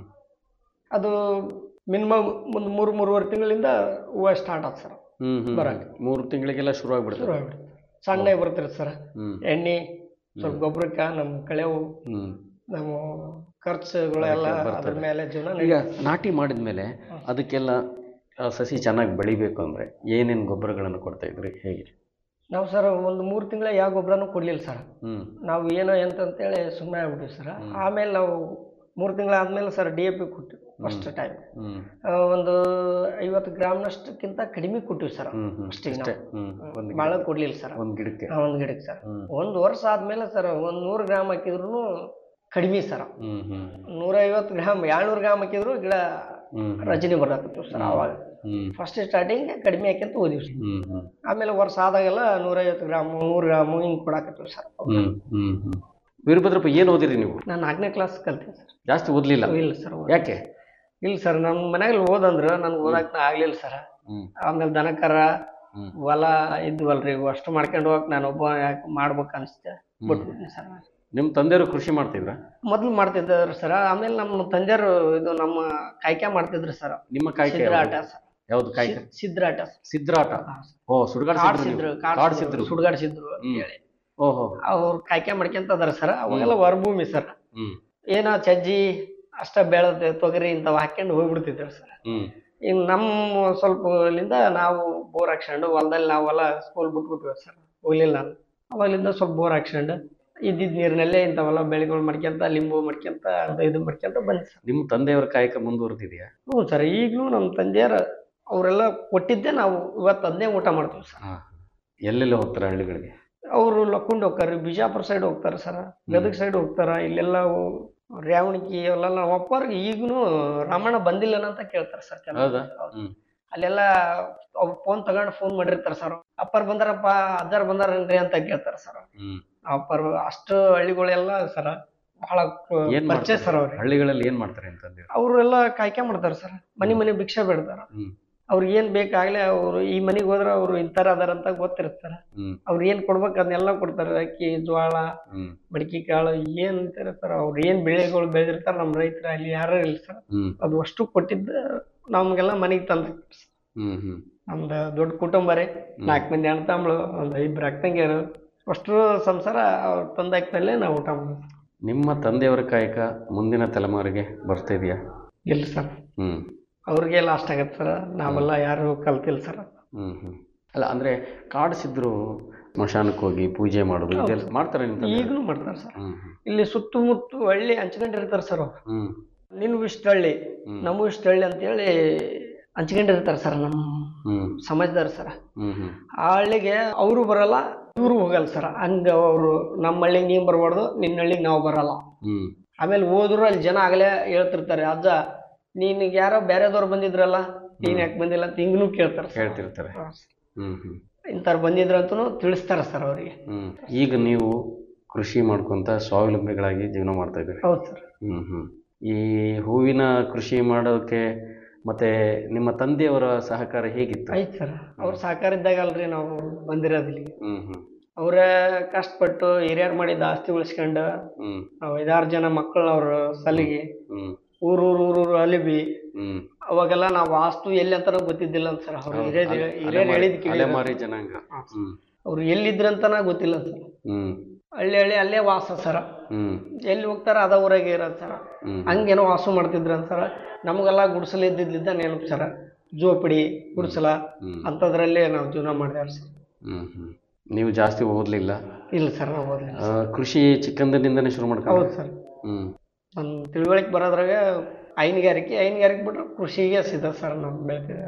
ಅದು ಮಿನಿಮಮ್ ಒಂದು ಮೂರು ಮೂರುವರೆ ತಿಂಗಳಿಂದ ಹೂವು ಸ್ಟಾರ್ಟ್ ಆಯ್ತು ಸರ್ ಹ್ಮ್ ಹ್ಮ್ ಬರಾಕ್. ಮೂರು ತಿಂಗಳಿಗೆಲ್ಲ ಶುರು ಆಗ್ಬಿಡ್ತದೆ ಶುರು ಆಗ್ಬಿಡುತ್ತೆ ಸಣ್ಣ ಬರ್ತಿರುತ್ತೆ ಸರ್ ಹ್ಮ್ ಎಣ್ಣೆ ಸ್ವಲ್ಪ ಗೊಬ್ಬರಕ್ಕೆ ನಮ್ಮ ಕಳೆವು ಹ್ಮ್ ನಮ್ಮ ಖರ್ಚುಗಳೆಲ್ಲ ಅದಕ್ಕೆ ಅದ್ರ ಬರ್ತದೆ. ಮೇಲೆ ಜೀವನ ಈಗ ನಡೀತದೆ. ನಾಟಿ ಮಾಡಿದ್ಮೇಲೆ ಅದಕ್ಕೆಲ್ಲ ಆ ಸಸಿ ಚೆನ್ನಾಗಿ ಬೆಳಿಬೇಕು ಅಂದ್ರೆ ಏನೇನು ಗೊಬ್ಬರಗಳನ್ನು ಕೊಡ್ತಾ ಇದ್ರಿ ಹೇಗೆ ನಾವು ಸರ್ ಒಂದು ಮೂರು ತಿಂಗಳ ಯಾವ ಗೊಬ್ಬರನೂ ಕೊಡ್ಲಿಲ್ಲ ಸರ್ ಹ್ಮ್ ನಾವು ಏನೋ ಎಂತ ಅಂತೇಳಿ ಸುಮ್ಮನೆ ಆಗ್ಬಿಟ್ಟಿವಿ ಸರ್ ಆಮೇಲೆ ನಾವು ಮೂರು ತಿಂಗಳ ಆದ್ಮೇಲೆ ಸರ್ ಡಿ ಎ ಪಿ ಕೊಟ್ಟಿವಿ ಫಸ್ಟ್ ಟೈಮ್ ಹ್ಮ್ ಒಂದು ಐವತ್ತು ಗ್ರಾಮ್ನಷ್ಟಕ್ಕಿಂತ ಕಡಿಮೆ ಕೊಟ್ಟಿವಿ ಸರ್ ಹ್ಮ್ ಹ್ಮ್ ಅಷ್ಟೇ ಅಷ್ಟೇ ಹ್ಮ್ ಒಂದು ಭಾಳ ಕೊಡ್ಲಿಲ್ಲ ಸರ್ ಒಂದು ಗಿಡಕ್ಕೆ ಒಂದು ಗಿಡಕ್ಕೆ ಸರ್ ಹ್ಮ್ ಒಂದು ವರ್ಷ ಆದ್ಮೇಲೆ ಸರ್ ಒಂದು ನೂರು ಗ್ರಾಮ್ ಹಾಕಿದ್ರು ಕಡಿಮೆ ಸರ್ ಹ್ಮ್ ಹ್ಮ್ ನೂರೈವತ್ತು ಗ್ರಾಮ್ ಏಳ್ನೂರು ಗ್ರಾಮ್ ಹಾಕಿದ್ರು ಗಿಡ ಹ್ಮ್ ರಜನಿ ಬರಕತ್ತಿವ್ ಸರ್ ಅವಾಗ ಹ್ಮ್ ಫಸ್ಟ್ ಸ್ಟಾರ್ಟಿಂಗ್ ಕಡಿಮೆ ಹಾಕ್ಯಂತ ಹೋದಿವಿ ಸರ್ ಹ್ಮ್ ಹ್ಮ್ ಆಮೇಲೆ ವರ್ಷ ಆದಾಗೆಲ್ಲ ನೂರೈವತ್ತು ಗ್ರಾಮು ನೂರು ಗ್ರಾಮು ಹಿಂಗೆ ಕೊಡಾಕತ್ತೀವಿ ಸರ್ ಹ್ಮ್ ಹ್ಮ್ ಹ್ಮ್ ವೀರಭದ್ರಪ್ಪ ಏನು ಓದಿರಿ ನೀವು ನಾನು ನಾಲ್ಕನೇ ಕ್ಲಾಸ್ ಕಲ್ತೀನಿ ಸರ್ ಜಾಸ್ತಿ ಓದ್ಲಿಲ್ಲ ಇಲ್ಲ ಸರ್ ಯಾಕೆ ಇಲ್ಲ ಸರ್ ನಮ್ಮ ಮನ್ಯಾಗ ಓದಂದ್ರೆ ನನ್ಗೆ ಓದಾಕ ಆಗ್ಲಿಲ್ಲ ಸರ್ ಹ್ಮ್ ಆಮೇಲೆ ದನಕರ ಹ್ಮ್. ಹೊಲ ಇದ್ವಲ್ರಿ ಇವು ಅಷ್ಟು ಮಾಡ್ಕೊಂಡು ಹೋಗಕ್ ನಾನು ಒಬ್ಬ ಯಾಕೆ ಮಾಡ್ಬೇಕು ಅನಿಸ್ತೆ ಬಿಟ್ಬಿಟ್ನಿ ಸರ್ ನಿಮ್ಮ ತಂದೆಯವರು ಕೃಷಿ ಮಾಡ್ತಿದ್ರ ಮೊದ್ಲು ಮಾಡ್ತಿದ್ರು ಸರ್ ಆಮೇಲೆ ನಮ್ಮ ತಂದೆಯವರು ಇದು ನಮ್ಮ ಕಾಯ್ಕೆ ಮಾಡ್ತಿದ್ರು ಸರ್ ನಿಮ್ಮ ಕಾಯ್ಕೆ ಸಿದ್ರಾಟ ಯಾವ್ದು? ಸರ್ ಯಾವ್ದು ಕಾಯ್ಕೆ ಸಿದ್ರಾಟ ಸಿದ್ರಾಟ ಓ ಸುಡ್ಗಾಡ್ ಕಾಡ್ಸಿದ್ರು ಕಾಡ್ಸಿದ್ರು ಸುಡ್ಗಾಡ್ಸಿದ್ರು ಅಂತ ಹ್ಮ್. ಹೇಳಿ ಓಹೋ ಅವ್ರು ಕಾಯ್ಕೆ ಮಾಡ್ಕೊಂತ ಅದಾರ ಸರ್ ಅವಾಗೆಲ್ಲ ಹೊರಭೂಮಿ ಸರ್ ಹ್ಮ್ ಏನೋ ಚಜ್ಜಿ ಅಷ್ಟ ಬೆಳೆದ ತೊಗರಿ ಇಂಥವು ಹಾಕ್ಕೊಂಡು ಹೋಗ್ಬಿಡ್ತಿದ್ರು ಸರ್ ಹ್ಮ್ ಇನ್ನು ನಮ್ಮ ಸ್ವಲ್ಪಲಿಂದ ನಾವು ಬೋರ್ ಹಾಕ್ಸ್ಕೊಂಡು ಹೊಲದಲ್ಲಿ ನಾವೆಲ್ಲ ಸ್ಕೂಲ್ ಬಿಟ್ಬಿಟ್ವಿ ಸರ್ ಹೋಗ್ಲಿಲ್ಲ ನಾನು ಅವಾಗಲಿಂದ ಸ್ವಲ್ಪ ಬೋರ್ ಹಾಕ್ಸ್ಕೊಂಡು ಇದ್ದಿದ್ದ ನೀರಿನಲ್ಲೇ ಇಂಥವೆಲ್ಲ ಬೆಳೆಗಳು ಮಾಡ್ಕೊಂತ ಲಿಂಬು ಮಾಡ್ಕೊಂತ ಅದು ಇದು ಮಾಡ್ಕೊಂತ ಬಂದೆ ಸರ್ ನಿಮ್ಮ ತಂದೆಯವರ ಕಾಯಕ ಮುಂದುವರೆದಿದೆಯಾ ಹ್ಞೂ ಸರ್ ಈಗಲೂ ನಮ್ಮ ತಂದೆಯರ ಅವರೆಲ್ಲ ಕೊಟ್ಟಿದ್ದೆ ನಾವು ಇವತ್ತು ಅದನ್ನೇ ಊಟ ಮಾಡ್ತೀವಿ ಸರ್ ಎಲ್ಲೆಲ್ಲ ಹೋಗ್ತಾರೆ ಹಳ್ಳಿಗಳಿಗೆ ಅವರು ಲಕ್ಕುಂಡ್ ಹೋಗ್ತಾರೆ ಬಿಜಾಪುರ ಸೈಡ್ ಹೋಗ್ತಾರೆ ಸರ್ ಗದಗ ಸೈಡ್ ಹೋಗ್ತಾರ ಇಲ್ಲೆಲ್ಲ ರ್ಯಾವಣಿಕಿ ಅಲ್ಲೆಲ್ಲ ನಮ್ಮ ಅಪ್ಪವ್ರಿಗೆ ಈಗಲೂ ರಾಮಣ್ಣ ಬಂದಿಲ್ಲನ ಅಂತ ಕೇಳ್ತಾರೆ ಸರ್ ಕೆಲವ್ರು. ಹೌದಾ ಹೌದು. ಹ್ಮ್ ಅಲ್ಲೆಲ್ಲ ಅವ್ರು ಫೋನ್ ತಗೊಂಡು ಫೋನ್ ಮಾಡಿರ್ತಾರೆ ಸರ್ ಅಪ್ಪರ್ ಬಂದಾರಪ್ಪ ಅಜ್ಜಾರ್ ಬಂದಾರನ್ರಿ ಅಂತ ಕೇಳ್ತಾರೆ ಸರ್ ಹ್ಮ್ ಅಪ್ಪರ್ ಅಷ್ಟು ಹಳ್ಳಿಗಳೆಲ್ಲ ಸರ್ ಬಹಳ ಏನ್ ಪರಿಚಯ ಮಾಡ್ತಾರೆ ಸರ್ ಅವ್ರಿಗೆ ಹಳ್ಳಿಗಳಲ್ಲಿ ಏನ್ ಮಾಡ್ತಾರೆ ಅಂತಂದ್ರೆ ಅವರೆಲ್ಲ ಕಾಯ್ಕೆ ಮಾಡ್ತಾರೆ ಸರ್ ಮನೆ ಮನೆ ಭಿಕ್ಷೆ ಬೇಡ್ತಾರ ಹ್ಮ್ ಅವ್ರಿಗೆ ಏನ್ ಬೇಕಾಗ್ಲೇ ಅವರು ಈ ಮನೆಗೆ ಹೋದ್ರೆ ಅವರು ಇಂತರ ಅದಾರ ಅಂತ ಗೊತ್ತಿರ್ತಾರ ಹ್ಮ್ ಅವ್ರು ಏನ್ ಕೊಡ್ಬೇಕು ಅದನ್ನೆಲ್ಲ ಕೊಡ್ತಾರೆ ಅಕ್ಕಿ ಜೋಳ ಹ್ಮ್ ಮಡಿಕೆ ಕಾಳು ಏನ್ ಅಂತಾರೆ ಸರ್ ಅವ್ರು ಏನ್ ಬೆಳೆಗಳು ಬೆಳೆದಿರ್ತಾರ ನಮ್ಮ ರೈತರ ಅಲ್ಲಿ ಯಾರು ಇಲ್ಲ ಸರ್ ಹ್ಮ್ ಅದು ಅಷ್ಟು ಕೊಟ್ಟಿದ್ದ ನಮ್ಗೆಲ್ಲ ಮನೆಗೆ ತಂದ ಹ್ಮ್ ಹ್ಮ್ ನಮ್ದು ದೊಡ್ಡ ಕುಟುಂಬ ರೀ ನಾಲ್ಕು ಮಂದಿ ಅಣ್ಣ ತಮ್ಮಳು ಒಂದು ಇಬ್ರು ಅಕ್ಕಂಗಿಯರು ಅಷ್ಟು ಸಂಸಾರ ಅವ್ರು ತಂದಾಕ್ಮೇಲೆ ನಾವು ಊಟ ಮಾಡೋದು ನಿಮ್ಮ ತಂದೆಯವರ ಕಾಯಕ ಮುಂದಿನ ತಲೆಮಾರಿಗೆ ಬರ್ತಾ ಇದೆಯಾ ಇಲ್ಲ ಸರ್ ಹ್ಮ್ ಅವ್ರಿಗೆ ಲಾಸ್ಟ್ ಆಗತ್ತೆ ಸರ್ ನಾವೆಲ್ಲ ಯಾರು ಕಲ್ತಿಲ್ಲ ಸರ್ ಹ್ಮ್ ಹ್ಮ್ ಅಲ್ಲ ಅಂದ್ರೆ ಕಾಡಿಸಿದ್ರು ಸ್ಮಶಾನಕ್ಕೆ ಹೋಗಿ ಪೂಜೆ ಮಾಡೋದು ಇದೆಲ್ಲ ಮಾಡ್ತಾರೆ ನಿಮ್ಮ ತಂದೆ? ಈಗಲೂ ಮಾಡ್ತಾರೆ ಸರ್ ಹ್ಮ್ ಹ್ಮ್ ಇಲ್ಲಿ ಸುತ್ತಮುತ್ತ ಹಳ್ಳಿ ಹಂಚ್ಕೊಂಡಿರ್ತಾರೆ ಸರ್ ಅವ್ರು ಹ್ಮ್ ನಿನ್ಗೂ ಇಷ್ಟು ಹಳ್ಳಿ ನಮಗೂ ಇಷ್ಟು ಹಳ್ಳಿ ಅಂತೇಳಿ ಹಂಚ್ಕೊಂಡಿರ್ತಾರೆ ಸರ್ ನಮ್ಮ ಹ್ಮ್ ಸಮಾಜದವ್ರು ಸರ್ ಹ್ಮ್ ಹ್ಮ್ ಆ ಹಳ್ಳಿಗೆ ಅವರು ಬರಲ್ಲ ಇವರು ಹೋಗಲ್ಲ ಸರ್ ಹಂಗ ಅವರು ನಮ್ಮ ಹಳ್ಳಿಗೆ ನೀವು ಬರಬಾರ್ದು ನಿನ್ನ ಹಳ್ಳಿಗೆ ನಾವು ಬರಲ್ಲ ಹ್ಮ್ ಆಮೇಲೆ ಹೋದ್ರು ಅಲ್ಲಿ ಜನ ಆಗಲೇ ಹೇಳ್ತಿರ್ತಾರೆ ಅಜ್ಜ ನಿನಗೆ ಯಾರೋ ಬೇರೆದವ್ರು ಬಂದಿದ್ರಲ್ಲ ನೀನ್ ಯಾಕೆ ಬಂದಿಲ್ಲ ಅಂತ ಹಿಂಗೂ ಕೇಳ್ತಾರೆ ಸರ್ ಹೇಳ್ತಿರ್ತಾರೆ ಹ್ಮ್ ಹ್ಮ್ ಇಂಥವ್ರು ಬಂದಿದ್ರು ಅಂತೂ ತಿಳಿಸ್ತಾರೆ ಸರ್ ಅವರಿಗೆ ಹ್ಮ್ ಈಗ ನೀವು ಕೃಷಿ ಮಾಡ್ಕೊಂತ ಸ್ವಾವಲಂಬಿಗಳಾಗಿ ಜೀವನ ಮಾಡ್ತಾ ಇದ್ದೀರಿ ಹೌದು ಸರ್ ಹ್ಮ್ ಹ್ಮ್ ಈ ಹೂವಿನ ಕೃಷಿ ಮಾಡೋಕೆ ಮತ್ತೆ ನಿಮ್ಮ ತಂದೆಯವರ ಸಹಕಾರ ಹೇಗಿತ್ತು ಐತ್ ಸರ್ ಅವ್ರ ಸಹಕಾರ ಇದ್ದಾಗ ಅಲ್ರಿ ನಾವು ಬಂದಿರೋದು ಇಲ್ಲಿಗೆ ಹ್ಮ್ ಹ್ಮ್ ಅವ್ರ ಕಷ್ಟಪಟ್ಟು ಹಿರಿಯರ್ ಮಾಡಿದ ಆಸ್ತಿ ಉಳಿಸ್ಕೊಂಡು ಹ್ಮ್ ನಾವು ಐದಾರು ಜನ ಮಕ್ಕಳು ಅವ್ರ ಸಲಿಗೆ ಹ್ಮ್ ಊರು ಊರು ಊರು ಊರು ಅಲಿಬಿ ಹ್ಮ್ ಅವಾಗೆಲ್ಲ ನಾವು ವಾಸ್ತು ಎಲ್ಲಿ ಅಂತಾನೂ ಗೊತ್ತಿದ್ದಿಲ್ಲ ಅಂತ ಸರ್ ಅವ್ರು ಹೌದು. ಹಿರಿಯರ್ ಅಲೆ- ಹಿರಿಯರ್ ಹೇಳಿದ್ ಅಲೆಮಾರಿ- ಕೇಳಿ ಅಲೆಮಾರಿ ಜನಾಂಗ ಹ್ಮ್ ಅವ್ರು ಎಲ್ಲಿದ್ರಂತನ ಗೊತ್ತಿಲ್ಲ ಸರ್ ಹ್ಮ್ ಹಳ್ಳಿ ಹಳ್ಳಿ ಅಲ್ಲೇ ವಾಸ ಸರ ಹ್ಮ್ ಎಲ್ಲಿ ಹೋಗ್ತಾರ ಅದ ಊರಾಗೆ ಇರೋದು ಸರ ಹ್ಮ್. ಹಂಗೇನೋ ವಾಸ ಮಾಡ್ತಿದ್ರಂತ ಸರ ನಮಗೆಲ್ಲ ಗುಡಿಸಲು ಇದ್ದಿದ್ದ ನೆನಪು ಸರ ಜೋಪಡಿ ಗುಡಿಸಲ ಹ್ಮ್. ಅಂಥದ್ರಲ್ಲೇ ನಾವು ಜೀವನ ಮಾಡಿದಾರೆ ಸರ್ ಹ್ಮ್ ಹ್ಮ್ ನೀವು ಜಾಸ್ತಿ ಓದ್ಲಿಲ್ಲ ಇಲ್ಲ ಸರ್ ನಾವು ಓದ್ಲಿಲ್ಲ ಆ, ಕೃಷಿ ಚಿಕ್ಕಂದಿನಿಂದನೇ ಶುರು ಮಾಡ್ಕೊಂಡು ಹೌದು ಸರ್ ಹ್ಮ್ ನನ್ನ ತಿಳುವಳಿಕೆ ಬರೋದ್ರಾಗ ಹೈನುಗಾರಿಕೆ ಹೈನುಗಾರಿಕೆ ಬಿಟ್ರೆ ಕೃಷಿಗೆ ಸಿದ್ಧ ಸರ್ ನಾವು ಬೆಳೆದಿದ್ದಾರೆ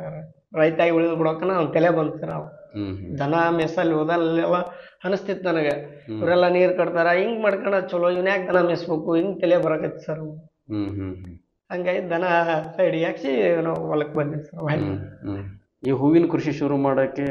ರೈತಾಗಿ ಉಳಿದು ಬಿಡೋಕನ ಅವ್ನ ತಲೆ ಬಂತು ಸರ್ ಅವ ಹ್ಮ್ ದನ ಮೆಸ್ಸಲ್ಲಿ ಹೋದಲ್ಲೆಲ್ಲ ಅನಿಸ್ತಿತ್ತು ನನಗೆ ಇವರೆಲ್ಲ ನೀರ್ ಕಟ್ತಾರ ಹಿಂಗ್ ಮಾಡ್ಕೊಂಡ ಚಲೋ ಇವ್ನ ಯಾಕೆ ದನ ಮೆಸ್ಬೇಕು ಹಿಂಗ್ ತಲೆ ಬರಕೈತಿ ಸರ್ ಹ್ಮ್ ಹ್ಮ್ ಹ್ಮ್ ಹಂಗಾಗಿ ದನ ಸೈಡಿಗೆ ಹಾಕ್ಸಿ ನಾವು ಹೊಲಕ್ಕೆ ಬಂದ್ವಿ ಸರ್ ಹ್ಮ್ ಹ್ಮ್ ಈ ಹೂವಿನ ಕೃಷಿ ಶುರು ಮಾಡಕ್ಕೆ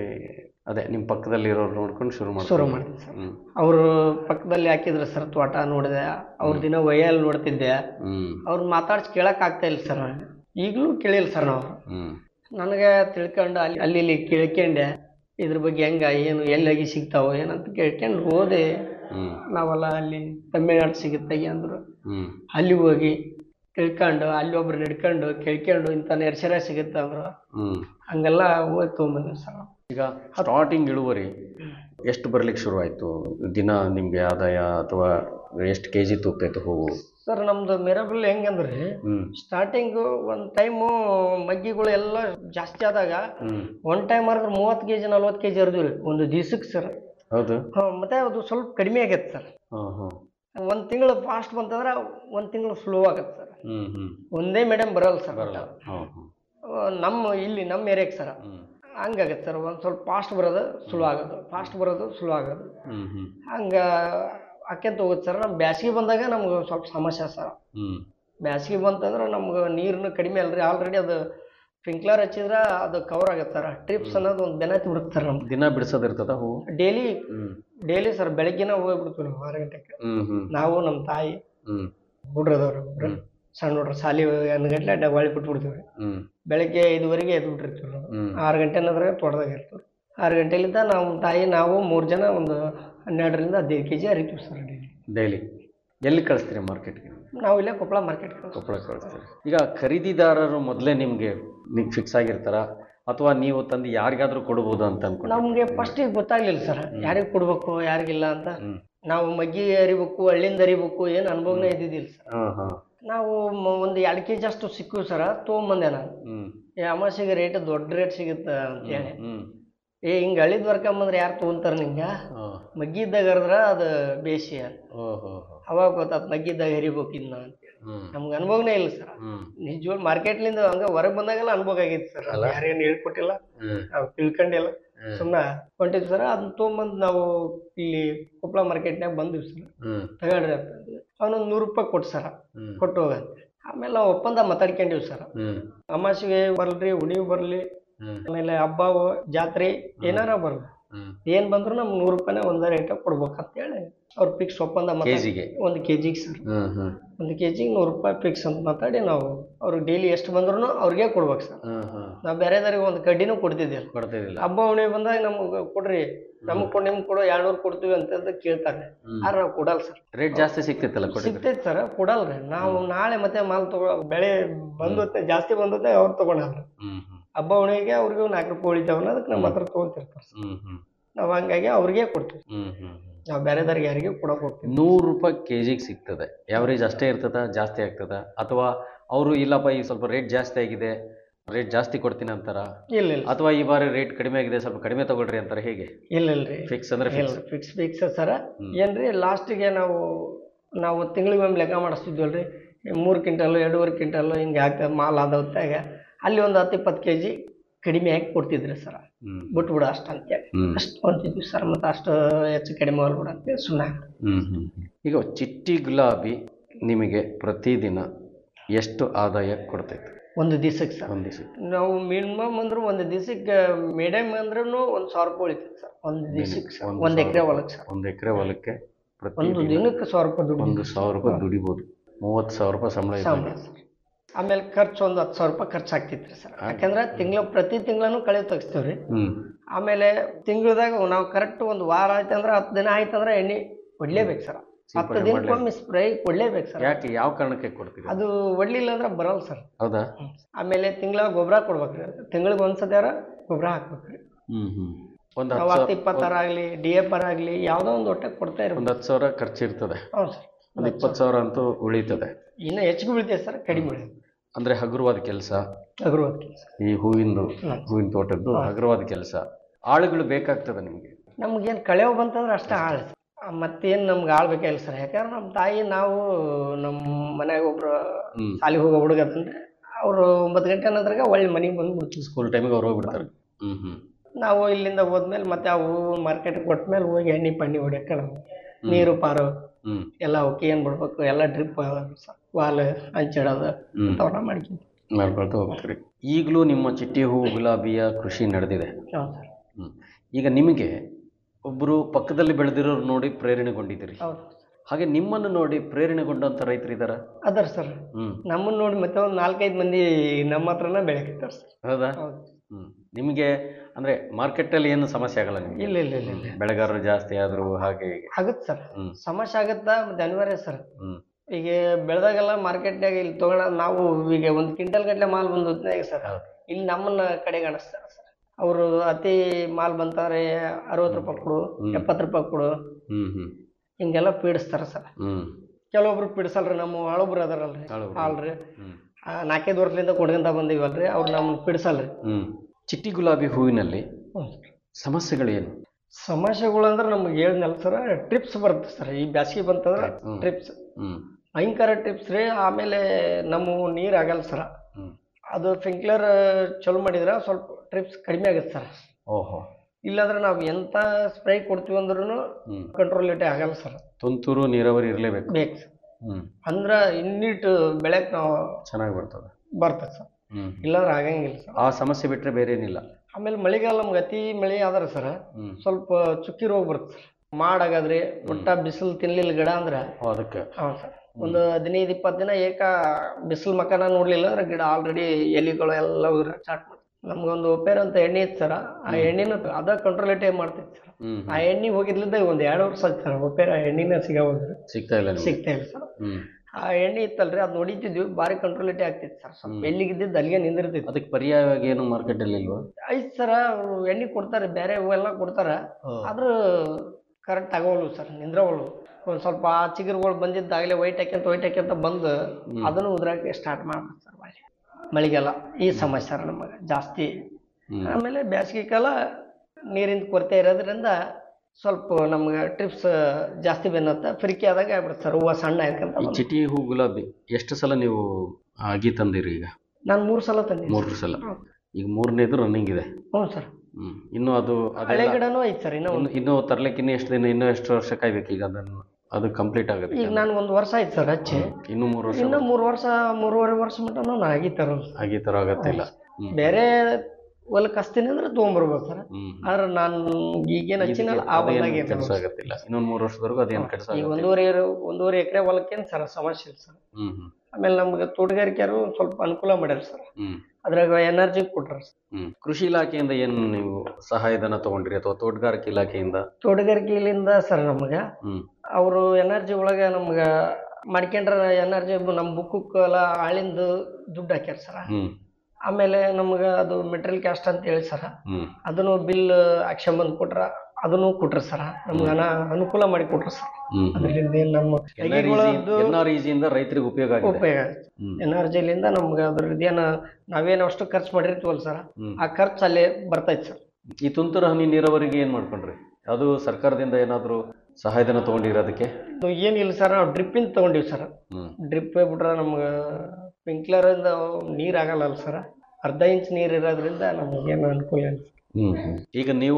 ಅದೇ ನಿಮ್ ಪಕ್ಕದಲ್ಲಿ ಇರೋರು ನೋಡ್ಕೊಂಡು ಶುರು ಮಾಡಿ ಶುರು ಮಾಡಿದ್ವಿ ಸರ್ ಹ್ಮ್ ಅವರು ಪಕ್ಕದಲ್ಲಿ ಹಾಕಿದ್ರು ಸರ್ ತೋಟ ನೋಡಿದೆ ಅವ್ರ ದಿನ ಒಯ್ಯಲ್ಲಿ ನೋಡ್ತಿದ್ದೆ ಹ್ಮ್ ಅವ್ರು ಮಾತಾಡ್ಸಿ ಕೇಳಕ್ ಆಗ್ತಾ ಇಲ್ಲ ಸರ್ ಈಗಲೂ ಕೇಳಿಲ್ಲ ಸರ್ ನಾವು ಹ್ಮ್ ನನಗೆ ತಿಳ್ಕೊಂಡು ಅಲ್ಲಿ ಅಲ್ಲಿ ಇಲ್ಲಿ ಕೇಳ್ಕೊಂಡೆ ಇದ್ರ ಬಗ್ಗೆ ಹೆಂಗ ಏನು ಎಲ್ಲಾಗಿ ಸಿಗ್ತಾವ ಏನಂತ ಕೇಳ್ಕೊಂಡು ಹೋದೆ ಹ್ಮ್ ನಾವೆಲ್ಲ ಅಲ್ಲಿ ತಮಿಳ್ನಾಡು ಸಿಗುತ್ತೆ ಅಂದ್ರು ಹ್ಮ್ ಅಲ್ಲಿ ಹೋಗಿ ತಿಳ್ಕೊಂಡು ಅಲ್ಲಿ ಒಬ್ರು ನಡ್ಕೊಂಡು ಕೇಳ್ಕೊಂಡು ಇಂಥ ನೆರ್ಸರ ಸಿಗುತ್ತೆ ಅಂದ್ರು ಹ್ಮ್ ಹಂಗೆಲ್ಲ ಹೋಗಿ ತೊಗೊಂಬಂದ್ವಿ ಸರ್ ನಾವು. ಈಗ ಸ್ಟಾರ್ಟಿಂಗ್ ಇಳುವರಿ ಎಷ್ಟು ಬರ್ಲಿಕ್ಕೆ ಶುರು ಆಯ್ತು ದಿನ ನಿಮ್ಗೆ ಆದಾಯ ಅಥವಾ ಎಷ್ಟು ಕೆ ಜಿ ತೂಗ್ತೈತೆ ಹೂವು ಸರ್ ನಮ್ದು ಮಿರಬಲ್ ಹೆಂಗಂದ್ರೆ ಹ್ಮ್ ಸ್ಟಾರ್ಟಿಂಗು ಒಂದು ಟೈಮು ಮಗ್ಗಿಗಳು ಎಲ್ಲ ಜಾಸ್ತಿ ಆದಾಗ ಹ್ಮ್ ಒನ್ ಟೈಮ್ ಹರಿದ್ರೆ ಮೂವತ್ತು ಕೆ ಜಿ ನಲ್ವತ್ತು ಕೆ ಜಿ ಹರಿದ್ವಿ ಒಂದು ದಿವ್ಸಕ್ಕೆ ಸರ್ ಹೌದು ಹಾಂ ಮತ್ತೆ ಅದು ಸ್ವಲ್ಪ ಕಡಿಮೆ ಆಗೈತೆ ಸರ್ ಹಾ ಹಾ ಒಂದು ತಿಂಗಳು ಫಾಸ್ಟ್ ಬಂತಂದ್ರೆ ಒಂದು ತಿಂಗಳು ಸ್ಲೋ ಆಗತ್ತೆ ಸರ್ ಹ್ಮ್ ಹ್ಮ್ ಒಂದೇ ಮೇಡಮ್ ಬರಲ್ಲ ಸರ್ ಬರಲ್ಲ ಹಾ ಹಾ ನಮ್ಮ ಇಲ್ಲಿ ನಮ್ಮ ಏರಿಯಾಗೆ ಸರ್ ಹಂಗಾಗತ್ತೆ ಸರ್ ಒಂದು ಸ್ವಲ್ಪ ಫಾಸ್ಟ್ ಬರೋದು ಸ್ಲೋ ಆಗೋದು ಫಾಸ್ಟ್ ಬರೋದು ಸ್ಲೋ ಆಗೋದು ಹ್ಮ್ ಹ್ಮ್ ಹಂಗೆ ಆಕ್ಯಂತ ಹೋಗುತ್ತೆ ಸರ್ ನಮ್ಮ ಬ್ಯಾಸಿಗೆ ಬಂದಾಗ ನಮ್ಗೆ ಸ್ವಲ್ಪ ಸಮಸ್ಯೆ ಸರ್ ಹ್ಮ್ ಬ್ಯಾಸಿಗೆ ಬಂತಂದ್ರೆ ನಮ್ಗೆ ನೀರಿನ ಕಡಿಮೆ ಅಲ್ರಿ ಆಲ್ರೆಡಿ ಅದು ಸ್ಪ್ರಿಂಕ್ಲರ್ ಹಚ್ಚಿದ್ರೆ ಅದು ಕವರ್ ಆಗತ್ತೆ ಸರ್ ಟ್ರಿಪ್ಸ್ ಅನ್ನೋದು ಒಂದು ಬೆನತಿ ಬಿಡುತ್ತೆ ಸರ್ ನಮ್ಗೆ ದಿನ ಬಿಡಿಸೋದಿರ್ತದ ಹೂವು ಡೈಲಿ ಹ್ಮ್ ಡೈಲಿ ಸರ್ ಬೆಳಗ್ಗೆನ ಹೋಗ್ಬಿಡ್ತೀವಿ ನಾವು ಆರು ಗಂಟೆಗೆ ಹ್ಮ್ ಹ್ಮ್ ನಾವು ನಮ್ಮ ತಾಯಿ ಹ್ಮ್ ಹುಡ್ರದವ್ರು ಒಬ್ರು ಸಣ್ಣ ಹುಡ್ರು ಸಾಲಿ ಒಂದು ಗಂಟೆ ಅಡ್ಡ ಹೊಳಿ ಬಿಟ್ಬಿಡ್ತೀವಿ ಹ್ಮ್ ಬೆಳಗ್ಗೆ ಐದುವರೆಗೆ ಎದ್ದು ಬಿಟ್ಟಿರ್ತೀವಿ ನಾವು ಹ್ಮ್ ಆರು ಗಂಟೆ ಅನ್ನೋದ್ರಾಗ ತೋಟದಾಗ ಇರ್ತೀವಿ ಆರು ಗಂಟೆಲಿಂದ ನಮ್ಮ ತಾಯಿ ನಾವು ಮೂರು ಜನ ಒಂದು ಹನ್ನೆರಡರಿಂದ ಹದಿನೈದು ಕೆ ಜಿ ಹರಿತೀವಿ ಸರ್ ಡೈಲಿ ಡೈಲಿ ಎಲ್ಲಿ ಕಳಿಸ್ತೀರಿ ಮಾರ್ಕೆಟ್ಗೆ ನಾವು ಇಲ್ಲೇ ಕೊಪ್ಪಳ ಮಾರ್ಕೆಟ್ ಕೊಪ್ಪಳ ಕಳಿಸ್ತೀರಿ ಈಗ ಖರೀದಿದಾರರು ಮೊದಲೇ ನಿಮಗೆ ನೀವು ಫಿಕ್ಸ್ ಆಗಿರ್ತಾರ ಅಥವಾ ನೀವು ತಂದು ಯಾರಿಗಾದ್ರೂ ಕೊಡ್ಬೋದು ಅಂತ ಅನ್ಕೊಂಡು ನಮಗೆ ಫಸ್ಟಿಗೆ ಗೊತ್ತಾಗ್ಲಿಲ್ಲ ಸರ್ ಯಾರಿಗೆ ಕೊಡ್ಬೇಕು ಯಾರಿಗಿಲ್ಲ ಅಂತ ನಾವು ಮಗ್ಗಿ ಹರಿಬೇಕು ಹಳ್ಳಿಂದ ಹರಿಬೇಕು ಏನು ಅನುಭವನೇ ಇದ್ದಿದ್ದಿಲ್ಲ ಸರ್ ಹಾ ಹಾ ನಾವು ಮ- ಒಂದು ಎರಡು ಕೆ ಜಿ ಅಷ್ಟು ಸಿಕ್ಕು ಸರ ತೊಗೊಂಬಂದೆ ನಾನು ಹ್ಮ್ ಈ ಅಮಾಸೆಗೆ ರೇಟ್ ದೊಡ್ಡ ರೇಟ್ ಸಿಗುತ್ತೆ ಅಂತೇಳಿ ಹ್ಮ್ ಏ ಹಿಂಗೆ ಹಳಿದ್ ವರ್ಕೊಂಬಂದ್ರೆ ಯಾರು ತೊಗೊಂತಾರ ನಿಂಗೆ ಹಾ ಮಗ್ಗಿ ಇದ್ದಾಗ ಹರಿದ್ರ ಅದು ಬೇಸಿ ಅಂತ ಓಹೋ ಅವಾಗ ಗೊತ್ತಾತ್ ಮಗ್ಗಿ ಇದ್ದಾಗ ಹರಿಬೇಕು ಇದನ್ನ ಅಂತ ಹ್ಮ್ ನಮ್ಗೆ ಅನುಭವನೇ ಇಲ್ಲ ಸರ್ ಹ್ಮ್ ನಿಜವಾಗ್ ಮಾರ್ಕೆಟ್ಲಿಂದ ಹಂಗ ಹೊರಗೆ ಬಂದಾಗೆಲ್ಲ ಅನುಭವ ಆಗೈತಿ ಸರ್ ಅಲ್ಲ? ಯಾರೇನು ಹೇಳ್ಕೊಟ್ಟಿಲ್ಲ ಹ್ಮ್ ನಾವು ತಿಳ್ಕೊಂಡಿಲ್ಲ ಹ್ಮ್. ಸುಮ್ಮನೆ ಹೊಂಟಿದ್ವಿ ಸರ್ ಅದನ್ನ ತೊಗೊಂಬಂದು ನಾವು ಇಲ್ಲಿ ಕೊಪ್ಪಳ ಮಾರ್ಕೆಟ್ನಾಗ ಬಂದ್ವಿ ಸರ್ ಹ್ಮ್ ತಗೊಳ್ರಿ ಅಂತಂದ್ವಿ ಅವನೊಂದು ನೂರು ರೂಪಾಯಿ ಕೊಟ್ಟು ಸರ ಹ್ಮ್ ಕೊಟ್ಟು ಹೋಗಂತ ಆಮೇಲೆ ನಾವು ಒಪ್ಪಂದ ಮಾತಾಡ್ಕೊಂಡಿವಿ ಸರ್ ಹ್ಮ್ ಅಮಾಸಿಗೆ ಬರ್ಲಿ ಹುಣಿವು ಬರ್ಲಿ ಹ್ಮ್ ಆಮೇಲೆ ಹಬ್ಬವು ಜಾತ್ರೆ ಏನಾರ ಬರ್ಲಿ ಹ್ಮ್ ಏನ್ ಬಂದ್ರು ನಮ್ಗೆ ನೂರು ರೂಪಾಯಿನ ಒಂದ ರೇಟ್ ಕೊಡ್ಬೇಕಂತ ಹೇಳಿ ಅವ್ರು ಫಿಕ್ಸ್ ಒಪ್ಪಂದ ಮಾತಾಡಿ- ಕೆಜಿಗೆ? ಒಂದು ಕೆ ಜಿಗೆ ಸರ್ ಹ್ಮ್ ಹ್ಮ್ ಒಂದು ಕೆ ಜಿಗೆ ನೂರು ರೂಪಾಯಿ ಫಿಕ್ಸ್ ಅಂತ ಮಾತಾಡಿ ನಾವು ಅವ್ರಿಗೆ ಡೈಲಿ ಎಷ್ಟು ಬಂದ್ರು ಅವ್ರಿಗೆ ಕೊಡ್ಬೇಕು ಸರ್ ಹ್ಮ್ ಹ್ಮ್ ನಾವು ಬೇರೆದವ್ರಿಗೆ ಒಂದು ಕಡ್ಡಿನೂ ಕೊಡ್ತಿದ್ದಿಲ್ಲ ಕೊಡ್ತಿದ್ದಿಲ್ಲ ಹಬ್ಬ ಹುಣ್ಣಿಮೆ ಬಂದಾಗ ನಮ್ಗೆ ಕೊಡ್ರಿ ನಮಗೆ ಕೊಡ್ ನಿಮ್ಗೆ ಕೊಡೋ ಎರಡ್ನೂರು ಕೊಡ್ತೀವಿ ಅಂತ ಕೇಳ್ತಾರೆ ಹ್ಮ್. ಆದ್ರೆ ನಾವು ಕೊಡಲ್ಲ ಸರ್ ರೇಟ್ ಜಾಸ್ತಿ ಸಿಗ್ತಿತ್ತಲ್ಲ ಕೊಟ್ಟಿದ್ರೆ ಸಿಗ್ತೈತೆ ಸರ್ ಕೊಡಲ್ರಿ ನಾವು ನಾಳೆ ಮತ್ತೆ ಮಾಲ್ ತಗೋ ಬೆಳೆ ಬಂದತ್ತೆ ಜಾಸ್ತಿ ಬಂದತ್ತೆ ಅವ್ರು ತಗೊಂಡಲ್ಲ ಹ್ಮ್ ಹ್ಮ್ ಹಬ್ಬ ಹುಣ್ಣಿಮೆಗೆ ಅವ್ರಿಗೆ ಒಂದು ನಾಲ್ಕು ರೂಪಾಯಿ ಉಳಿತಾವನ್ನ ಅದಕ್ಕೆ ನಮ್ಮ ಹತ್ರ ತೊಗೊಂತಿರ್ತಾರೆ ಹ್ಮ್ ಹ್ಮ್ ನಾವು ಹಂಗಾಗಿ ಅವ್ರಿಗೆ ಕೊಡ್ತೀವಿ ಹ್ಮ್ ಹ್ಮ್ ನಾವು ಬೇರೆದವ್ರಿಗೆ ಯಾರಿಗೆ ಕೊಡಕ್ ಹೋಗ್ತೀವಿ ನೂರು ರೂಪಾಯಿ ಕೆ ಜಿಗೆ ಸಿಗ್ತದೆ ಯಾವ್ರೇಜ್ ಅಷ್ಟೇ ಇರ್ತದ ಜಾಸ್ತಿ ಆಗ್ತದ ಅಥವಾ ಅವರು ಇಲ್ಲಪ್ಪ ಈಗ ಸ್ವಲ್ಪ ರೇಟ್ ಜಾಸ್ತಿ ಆಗಿದೆ ರೇಟ್ ಜಾಸ್ತಿ ಕೊಡ್ತೀನಿ ಅಂತಾರ ಇಲ್ಲ ಇಲ್ಲ ಅಥವಾ ಈ ಬಾರಿ ರೇಟ್ ಕಡಿಮೆ ಆಗಿದೆ ಸ್ವಲ್ಪ ಕಡಿಮೆ ತಗೊಳ್ರಿ ಅಂತಾರೆ ಹೇಗೆ ಇಲ್ಲ ಇಲ್ರಿ ಫಿಕ್ಸ್ ಅಂದ್ರೆ ಫಿಕ್ಸ್ ಫಿಕ್ಸ್ ಫಿಕ್ಸ್ ಸರ ಏನ್ರಿ ಲಾಸ್ಟಿಗೆ ನಾವು ನಾವು ತಿಂಗಳಿಗೊಮ್ಮೆ ಲೆಕ್ಕ ಮಾಡಿಸ್ತಿದ್ವಲ್ರಿ ಮೂರು ಕ್ವಿಂಟಲ್ ಎರಡೂವರೆ ಕ್ವಿಂಟಲ್ ಹಿಂಗೆ ಹಾಕ್ತೇವೆ ಮಾಲ್ ಆದ ಹೊತ್ತಾಗ ಅಲ್ಲಿ ಒಂದು ಹತ್ತು ಇಪ್ಪತ್ತು ಕೆ ಜಿ ಕಡಿಮೆ ಹಾಕಿ ಕೊಡ್ತಿದ್ರಿ ಸರ್ ಹ್ಮ್ ಬಿಟ್ಬಿಡು ಅಷ್ಟು ಅಂತೇಳಿ ಹ್ಮ್. ಅಷ್ಟು ಅಂತಿದ್ವಿ ಸರ್ ಮತ್ತು ಅಷ್ಟು ಹೆಚ್ಚು ಕಡಿಮೆ ಆಗ್ಬಿಡು ಅಂತೇಳಿ ಸುಮ್ಮನೆ ಹ್ಮ್ ಹ್ಮ್ ಈಗ ಚಿಟ್ಟಿ ಗುಲಾಬಿ ನಿಮಗೆ ಪ್ರತಿದಿನ ಎಷ್ಟು ಆದಾಯ ಕೊಡ್ತೈತೆ ಒಂದು ದಿವಸಕ್ಕೆ ಸರ್ ಒಂದು ದಿವಸಕ್ಕೆ ನಾವು ಮಿನಿಮಮ್ ಅಂದ್ರೆ ಒಂದು ದಿವಸಕ್ಕೆ ಮೀಡಿಯಮ್ ಅಂದ್ರೂ ಒಂದು ಸಾವಿರ ರೂಪಾಯಿ ಉಳಿತೈತೆ ಸರ್ ಒಂದು ದಿವಸಕ್ಕೆ ಸರ್ ಒಂದು ಎಕರೆ ಹೊಲಕ್ಕೆ ಸರ್ ಒಂದು ಎಕರೆ ಹೊಲಕ್ಕೆ ಒಂದು ಪ್ರತಿ ದಿನಕ್ಕೆ ಸಾವಿರ ರೂಪಾಯಿ ದುಡ್ಡು ಒಂದು ಸಾವಿರ ರೂಪಾಯಿ ದುಡಿಬೋದು ಮೂವತ್ತು ಸಾವಿರ ರೂಪಾಯಿ ಸಂಬಳ ಸಂಬಳ ಇದ್ದಾಗ ಸರ್ ಆಮೇಲೆ ಖರ್ಚು ಒಂದು ಹತ್ತು ಸಾವಿರ ರೂಪಾಯಿ ಖರ್ಚು ಆಗ್ತೈತ್ರಿ ಸರ್ ಯಾಕಂದ್ರೆ ತಿಂಗಳ ಪ್ರತಿ ತಿಂಗಳೂ ಕಳೆ ತೆಗಿಸ್ತೀವಿ ರೀ ಹ್ಮ್ ಆಮೇಲೆ ತಿಂಗಳದಾಗ ನಾವು ಕರೆಕ್ಟ್ ಒಂದು ವಾರ ಆಯ್ತಂದ್ರೆ ಹತ್ತು ದಿನ ಆಯ್ತಂದ್ರೆ ಎಣ್ಣೆ ಕೊಡ್ಲೇಬೇಕು ಸರ್ ಹತ್ತು ಸಿಂಪಡಣೆ ದಿನಕ್ಕೊಮ್ಮೆ ಸ್ಪ್ರೇ ಕೊಡ್ಲೇಬೇಕು ಸರ್ ಯಾಕೆ ಯಾವ ಕಾರಣಕ್ಕೆ ಕೊಡ್ತೀರಿ ಅದು ಒಡ್ಲಿಲ್ಲ ಅಂದ್ರೆ ಬರಲ್ಲ ಸರ್ ಹೌದಾ ಆಮೇಲೆ ತಿಂಗಳ ಗೊಬ್ಬರ ಕೊಡ್ಬೇಕ್ರಿ ತಿಂಗಳಿಗೆ ಒಂದ್ಸತಿಯಾರ ಗೊಬ್ಬರ ಹಾಕ್ಬೇಕ್ರಿ ಹ್ಮ್ ಹ್ಮ್ ಒಂದು ನಾವು ಹತ್ತು ಹತ್ತು ಇಪ್ಪತ್ತಾರ ಆಗಲಿ ಡಿ ಎಫ್ ಆರ್ ಆಗಲಿ ಯಾವುದೋ ಒಂದು ಹೊಟ್ಟೆ ಕೊಡ್ತಾ ಒಂದು ಇರ್ಬೇಕು ಹತ್ತು ಸಾವಿರ ಖರ್ಚು ಇರ್ತದೆ ಹ್ಞೂ ಸರ್ ಒಂದು ಇಪ್ಪತ್ತು ಸಾವಿರ ಅಂತೂ ಉಳಿತದೆ ಇನ್ನು ಹೆಚ್ಚಿಗೆ ಬೀಳ್ತೈತೆ ಸರ್ ಕಡಿಮೆ ಉಳಿಯುತ್ತೆ ಅಂದ್ರೆ ಹಗುರವಾದ ಕೆಲಸ ಹಗುರವಾದ ಕೆಲಸ ಈ ಹೂವಿಂದು ಹೂವಿನ ತೋಟದ್ದು ಹಗುರವಾದ ಕೆಲಸ ಆಳುಗಳು ಬೇಕಾಗ್ತದೆ ನಿಮಗೆ ನಮ್ಗೇನು ಕಳೆವು ಬಂತಂದ್ರೆ ಅಷ್ಟೇ ಆಳು ಮತ್ತೇನು ನಮ್ಗೆ ಆಳ್ಬೇಕಿಲ್ಲ ಸರ್ ಯಾಕಂದ್ರೆ ನಮ್ಮ ತಾಯಿ ನಾವು ನಮ್ಮ ಮನ್ಯಾಗ ಒಬ್ರು ಹ್ಮ್ ಸಾಲಿಗೆ ಹೋಗೋ ಹುಡುಗ ಅದಂದ್ರೆ ಅವರು ಒಂಬತ್ತು ಗಂಟೆ ಅನ್ನೋದ್ರಾಗ ಒಳ್ಳೆ ಮನೆಗೆ ಬಂದ್ಬಿಡ್ತೀವಿ ಸ್ಕೂಲ್ ಟೈಮಿಗೆ ಅವ್ರು ಹೋಗ್ಬಿಡ್ತಾರೆ ಹ್ಮ್ ಹ್ಮ್ ನಾವು ಇಲ್ಲಿಂದ ಹೋದ್ಮೇಲೆ ಮತ್ತೆ ಅವು ಮಾರ್ಕೆಟ್ಗೆ ಕೊಟ್ಮೇಲೆ ಹೋಗಿ ಎಣ್ಣೆ ಪಣ್ಣಿ ಹೊಡ್ಯಕ್ಕೆ ನಾವು ನೀರು ಪಾರು ಹ್ಮ್ ಎಲ್ಲ ಅವಕ್ಕೆ ಏನು ಬಿಡ್ಬೇಕು ಎಲ್ಲ ಡ್ರಿಪ್ ವಾಲ್ ಹಂಚಿಡೋದು ಹ್ಮ್. ಅಂಥವನ್ನ ಮಾಡ್ತೀವಿ ಮಾಡ್ಕೊಳ್ತಾ ಹೋಗ್ತೀರಿ ಈಗಲೂ ನಿಮ್ಮ ಚಿಟ್ಟಿ ಹೂ ಗುಲಾಬಿಯ ಕೃಷಿ ನಡೆದಿದೆ ಹೌದು ಸರ್ ಹ್ಮ್. ಈಗ ನಿಮಗೆ ಒಬ್ಬರು ಪಕ್ಕದಲ್ಲಿ ಬೆಳೆದಿರೋರು ನೋಡಿ ಪ್ರೇರಣೆಗೊಂಡಿದ್ದೀರಿ ಹೌದು ಹಾಗೆ ನಿಮ್ಮನ್ನು ನೋಡಿ ಪ್ರೇರಣೆಗೊಂಡಂತ ರೈತರಿದ್ದಾರ ಅದರ ಸರ್ ಹ್ಮ್ ನಮ್ಮನ್ನ ನೋಡಿ ಮತ್ತೆ ಒಂದು ನಾಲ್ಕೈದು ಮಂದಿ ನಮ್ಮ ಹತ್ರನ ಬೆಳಕಿರ್ತಾರೆ ಸರ್ ಹೌದಾ ಹೌದು ಹ್ಮ್ ನಿಮಗೆ ಅಂದ್ರೆ ಮಾರ್ಕೆಟಲ್ಲಿ ಏನು ಸಮಸ್ಯೆ ಆಗಲ್ಲ ನಿಮಗೆ ಇಲ್ಲ ಇಲ್ಲ ಇಲ್ಲ ಇಲ್ಲ ಬೆಳೆಗಾರರು ಜಾಸ್ತಿ ಆದ್ರು ಹಾಗೆ ಹೀಗೆ ಆಗುತ್ತೆ ಸರ್ ಹ್ಮ್ ಸಮಸ್ಯೆ ಆಗುತ್ತಾ ಮತ್ತೆ ಅನಿವಾರ್ಯ ಸರ್ ಹ್ಮ್ ಈಗ ಬೆಳೆದಾಗೆಲ್ಲ ಮಾರ್ಕೆಟ್ನಾಗ ಇಲ್ಲಿ ತಗೊಳ ನಾವು ಈಗ ಒಂದು ಕ್ವಿಂಟಲ್ ಗಟ್ಟಲೆ ಮಾಲ್ ಬಂದು ಸರ್ ಇಲ್ಲಿ ನಮ್ಮನ್ನ ಕಡೆಗೆ ಅನಿಸ್ತಾರೆ ಸರ್ ಅವರು ಅತಿ ಮಾಲ್ ಬಂತಾರೆ ಅರವತ್ತು ರೂಪಾಯಿ ಕೊಡು ಹ್ಮ್. ಎಪ್ಪತ್ತು ರೂಪಾಯಿ ಕೊಡು ಹ್ಮ್ ಹ್ಮ್ ಹಿಂಗೆಲ್ಲ ಪೀಡಿಸ್ತಾರೆ ಸರ್ ಹ್ಮ್ ಕೆಲವೊಬ್ರು ಪೀಡಿಸಲ್ರಿ ನಮ್ಮ ಹಳಬ್ರು ಅದಾರಲ್ರಿ ಹಳಬ್ರು. ಹಾಲ್ರಿ ಹ್ಮ್. ಆ, ನಾಲ್ಕೈದು ವರ್ಷದಿಂದ ಕೊಡ್ಕೊಂತ ಬಂದೀವಲ್ರಿ ಅವ್ರು ನಮ್ಮನ್ನ ಪೀಡಿಸಲ್ರಿ ಹ್ಮ್ ಚಿಟ್ಟಿ ಗುಲಾಬಿ ಹೂವಿನಲ್ಲಿ ಹ್ಮ್. ಸಮಸ್ಯೆಗಳೇನು ಸಮಸ್ಯೆಗಳು ಅಂದ್ರೆ ನಮ್ಗೆ ಹೇಳಿದ್ನಲ್ಲ ಸರ್ ಟ್ರಿಪ್ಸ್ ಬರುತ್ತೆ ಸರ್ ಈ ಬ್ಯಾಸಿಗೆ ಬಂತಂದ್ರೆ ಹ್ಮ್. ಟ್ರಿಪ್ಸ್ ಹ್ಮ್ ಭಯಂಕರ ಟಿಪ್ಸ್ ರೀ ಆಮೇಲೆ ನಮ್ಮ ನೀರು ಆಗಲ್ಲ ಸರ್ ಹ್ಮ್. ಅದು ಸ್ಪ್ರಿಂಕ್ಲರ್ ಚಲೋ ಮಾಡಿದ್ರೆ ಸ್ವಲ್ಪ ಟ್ರಿಪ್ಸ್ ಕಡಿಮೆ ಆಗುತ್ತೆ ಸರ್ ಓಹೋ ಇಲ್ಲಾಂದ್ರೆ ನಾವು ಎಂಥ ಸ್ಪ್ರೇ ಕೊಡ್ತೀವಿ ಅಂದ್ರೂ ಹ್ಮ್ ಕಂಟ್ರೋಲಿಟಿ ಆಗಲ್ಲ ಸರ್ ತುಂತುರು ನೀರಾವರಿ ಇರಲೇಬೇಕು ಬೇಕು ಸರ್ ಹ್ಮ್ ಅಂದ್ರೆ ಇನ್ನಿಟ್ಟು ಬೆಳೆಗೆ ನಾವು ಚೆನ್ನಾಗಿ ಬರ್ತದೆ ಬರ್ತದೆ ಸರ್ ಹ್ಮ್ ಇಲ್ಲಾಂದ್ರೆ ಆಗಂಗಿಲ್ಲ ಸರ್ ಆ ಸಮಸ್ಯೆ ಬಿಟ್ರೆ ಬೇರೆ ಏನಿಲ್ಲ ಆಮೇಲೆ ಮಳೆಗಾಲ ನಮ್ಗೆ ಅತಿ ಮಳೆ ಆದ್ರೆ ಸರ್ ಹ್ಮ್ ಸ್ವಲ್ಪ ಚುಕ್ಕಿ ರೋಗ ಬರುತ್ತೆ ಸರ್ ಮಾಡಾಗಾದ್ರಿ ಒಟ್ಟ ಬಿಸಿಲು ತಿನ್ಲಿಲ್ಲ ಗಿಡ ಅಂದ್ರೆ ಓ, ಅದಕ್ಕೆ ಹೌದು ಸರ್ ಒಂದು ಹದಿನೈದು ಇಪ್ಪತ್ತು ದಿನ ಏಕ ಬಿಸಿಲು ಮಕನ ನೋಡ್ಲಿಲ್ಲ ಅಂದ್ರೆ ಗಿಡ ಆಲ್ರೆಡಿ ಎಲಿಗಳು ಎಲ್ಲ ಸ್ಟಾರ್ಟ್ ಮಾಡಿ ನಮ್ಗೊಂದು ಒಪೇರ್ ಅಂತ ಎಣ್ಣೆ ಇತ್ತು ಸರ್ ಆ ಎಣ್ಣೆನ ಅದ ಕಂಟ್ರೋಲೇಟೇ ಮಾಡ್ತೈತಿ ಸರ್ ಹ್ಮ್ ಆ ಎಣ್ಣೆ ಹೋಗಿದ್ಲಿಂದ ಒಂದ್ ಎರಡು ವರ್ಷ ಆಯ್ತು ಸರ್ ಒಪೇರ ಎಣ್ಣೆನ ಸಿಗವಲ್ರಿ ಸಿಗ್ತಾ ಇಲ್ಲ ನಿಮ್ಗೆ ಸಿಗ್ತಾ ಇಲ್ಲ ಸರ್ ಹ್ಮ್ ಆ ಎಣ್ಣೆ ಇತ್ತಲ್ರಿ ಅದ್ ನೋಡಿತಿದ್ವಿ ಭಾರಿ ಕಂಟ್ರೋಲಿಟಿ ಆಗ್ತಿತ್ತು ಸರ್ ಸ್ವಲ್ಪ ಹ್ಮ್. ಎಲ್ಲಿಗಿದ್ದಿದ್ದು ಅಲ್ಲಿಗೆ ನಿಂದಿರ್ತಿತ್ತು ಅದಕ್ಕೆ ಪರ್ಯಾಯವಾಗಿ ಏನು ಮಾರ್ಕೆಟಲ್ಲಿ ಇಲ್ವಾ ಐತ್ ಸರ ಅವ್ರು ಎಣ್ಣೆ ಕೊಡ್ತಾರೆ ಬೇರೆ ಹೂವೆಲ್ಲ ಕೊಡ್ತಾರ ಆದ್ರೂ ಕರೆಕ್ಟ್ ಆಗೋಲ್ವು ಸರ್ ನಿಂದ್ರವಲ್ವು ಒಂದ್ ಸ್ವಲ್ಪ ಆ ಚಿಗುರುಗಳು ಬಂದಿದ್ದಾಗಲೇ ವೈಟ್ ಹಾಕ್ಯಂತ ವೈಟ್ ಹಾಕ್ಯಂತ ಬಂದು ಅದನ್ನು ಉದ್ರಾಕೆ ಸ್ಟಾರ್ಟ್ ಮಾಡ್ಬೇಕು ಸರ್ ಮಳೆ ಮಳೆಗೆಲ್ಲ ಈ ಸಮಸ್ಯೆ ಸರ್ ನಮಗೆ ಜಾಸ್ತಿ ಹ್ಮ್. ಆಮೇಲೆ ಬೇಸಿಗೆ ಕಾಲ ನೀರಿನ ಕೊರತೆ ಇರೋದ್ರಿಂದ ಸ್ವಲ್ಪ ನಮ್ಗೆ ಟ್ರಿಪ್ಸ್ ಜಾಸ್ತಿ ಬೆನ್ನತ್ತ ಫಿರಿಕೆ ಆದಾಗ ಆಗ್ಬಿಡುತ್ತೆ ಸರ್ ಹೂವು ಸಣ್ಣ ಹಾಕ್ಯಂತ ಈ ಚಿಟಿ ಹೂ ಗುಲಾಬಿ ಎಷ್ಟು ಸಲ ನೀವು ಅಗಿ ತಂದಿರಿ ಈಗ ನಾನು ಮೂರು ಸಲ ತಂದಿದ್ದೀನಿ ಮೂರು ಸಲ ಈಗ ಮೂರನೇದು ರನ್ನಿಂಗ್ ಇದೆ ಹ್ಞೂ ಸರ್ ಹ್ಮ್ ಇನ್ನು ಅದು ಹಳೆ ಅದೆಲ್ಲ ಗಿಡನೂ ಐತೆ ಸರ್ ಇನ್ನೂ ಇನ್ನು ಇನ್ನು ತರ್ಲಿಕ್ಕೆ ಇನ್ನು ಎಷ್ಟು ದಿನ ಇನ್ನೂ ಎಷ್ಟು ವರ್ಷ ಕಾಯ್ಬೇಕು ಈಗ ಅದನ್ನು ಅದು ಕಂಪ್ಲೀಟ್ ಆಗುತ್ತೆ ಈಗ ನಾನು ಒಂದು ವರ್ಷ ಆಯ್ತು ಸರ್ ಹಚ್ಚಿ ಇನ್ನು ಮೂರು ವರ್ಷ ಇನ್ನು ಮೂರು ವರ್ಷ ಮೂರುವರೆ ವರ್ಷ ಮಟ್ಟ ನಾನು ಆಗಿತ್ತಾರ ಆಗಿ ತರ ಆಗತ್ತೆ ಇಲ್ಲ ಹ್ಮ್. ಬೇರೆ ಹೊಲಕ್ಕೆ ಹಚ್ತೀನಿ ಅಂದ್ರೆ ತೊಗೊಂಬರ್ಬೋದು ಸರ್ ಹ್ಮ್ ಆದ್ರೆ ನಾನು ಈಗೇನು ಹಚ್ಚಿನಲ್ಲ ಆ ಅದೇನು ಹೊಲ್ದಾಗ ಕೆಲಸ ಆಗತ್ತಿಲ್ಲ ಇನ್ನೊಂದು ಮೂರು ವರ್ಷದವರೆಗೂ ಅದೇನು ಕೆಲಸ ಈಗ ಆಗತ್ತಿಲ್ಲ ಒಂದೂವರೆ ಒಂದೂವರೆ ಎಕರೆ ಹೊಲಕ್ಕೇನು ಸರ್ ಸಮಸ್ಯೆ ಇಲ್ಲ ಸರ್ ಹ್ಮ್ ಹ್ಮ್ ಆಮೇಲೆ ನಮ್ಗೆ ತೋಟಗಾರಿಕೆಯವರು ಸ್ವಲ್ಪ ಅನುಕೂಲ ಮಾಡ್ಯಾರ ಸರ್ ಹ್ಮ್ ಅದ್ರಾಗ ಎನರ್ಜಿ ಕೊಟ್ರ ಸರ್ ಹ್ಮ್ ಕೃಷಿ ಇಲಾಖೆಯಿಂದ ಏನು ನೀವು ಸಹಾಯಧನ ತಗೊಂಡ್ರಿ ಅಥವಾ ತೋಟಗಾರಿಕೆ ಇಲಾಖೆಯಿಂದ ತೋಟಗಾರಿಕೆಯಿಂದ ಸರ್ ನಮ್ಗೆ ಹ್ಮ್ ಅವರು ಎನರ್ಜಿ ಒಳಗೆ ನಮ್ಗೆ ಮಾಡ್ಕೊಂಡ್ರ ಎನರ್ಜಿ ನಮ್ಮ ಬುಕ್ಕಕ್ಕೆಲ್ಲ ಆಳಿಂದ ದುಡ್ಡು ಹಾಕ್ಯಾರ ಸರ್ ಹ್ಮ್ ಆಮೇಲೆ ನಮ್ಗೆ ಅದು ಮೆಟೀರಿಯಲ್ ಕ್ಯಾಸ್ಟ್ ಅಂತ ಹೇಳಿ ಸರ್ ಹ್ಮ್ ಅದನ್ನು ಬಿಲ್ ಆಕ್ಷನ್ ಬಂದು ಕೊಟ್ರ ಅದನ್ನು ಕೊಟ್ರ ಸರ್ ನಮ್ಗೆ ಅನ ಅನುಕೂಲ ಮಾಡಿ ಕೊಟ್ರ ಸರ್ ಹ್ಮ್ ಅದರಿಂದ ಏನ್ ನಮ್ಮ ಕೈಗಳದ್ದು ಎನ್ ಆರ್ ಇಂದ ರೈತರಿಗೆ ಉಪಯೋಗ ಆಗಿದೆ ಉಪಯೋಗ ಹ್ಮ್. ಎನರ್ಜಿಲಿಂದ ನಮ್ಗೆ ಅದ್ರದ್ದು ಏನು ನಾವೇನು ಅಷ್ಟು ಖರ್ಚು ಮಾಡಿರ್ತೀವಲ್ಲ ಸರ್ ಹ್ಮ್. ಆ ಖರ್ಚು ಅಲ್ಲೇ ಬರ್ತೈತೆ ಸರ್ ಈ ತುಂತುರು ಹನಿ ನೀರಾವರಿಗೆ ಏನ್ ಮಾಡ್ಕೊಂಡ್ರಿ ಅದು ಸರ್ಕಾರದಿಂದ ಏನಾದ್ರು ಸಹಾಯಧನ ತಗೊಂಡಿರೋದಕ್ಕೆ ಅದು ಏನಿಲ್ಲ ಸರ್ ನಾವು ಡ್ರಿಪ್ಪಿಂದ ತೊಗೊಂಡಿವಿ ಸರ್ ಹ್ಮ್ ಡ್ರಿಪ್ ಬಿಟ್ರೆ ನಮ್ಗೆ ಸ್ಪ್ರಿಂಕ್ಲರಿಂದ ನೀರು ಆಗಲ್ಲ ಸರ್ ಅರ್ಧ ಇಂಚ್ ನೀರು ಇರೋದ್ರಿಂದ ನಮಗೇನು ಅನುಕೂಲ ಇಲ್ಲ ಹ್ಮ್ ಹ್ಮ್. ಈಗ ನೀವು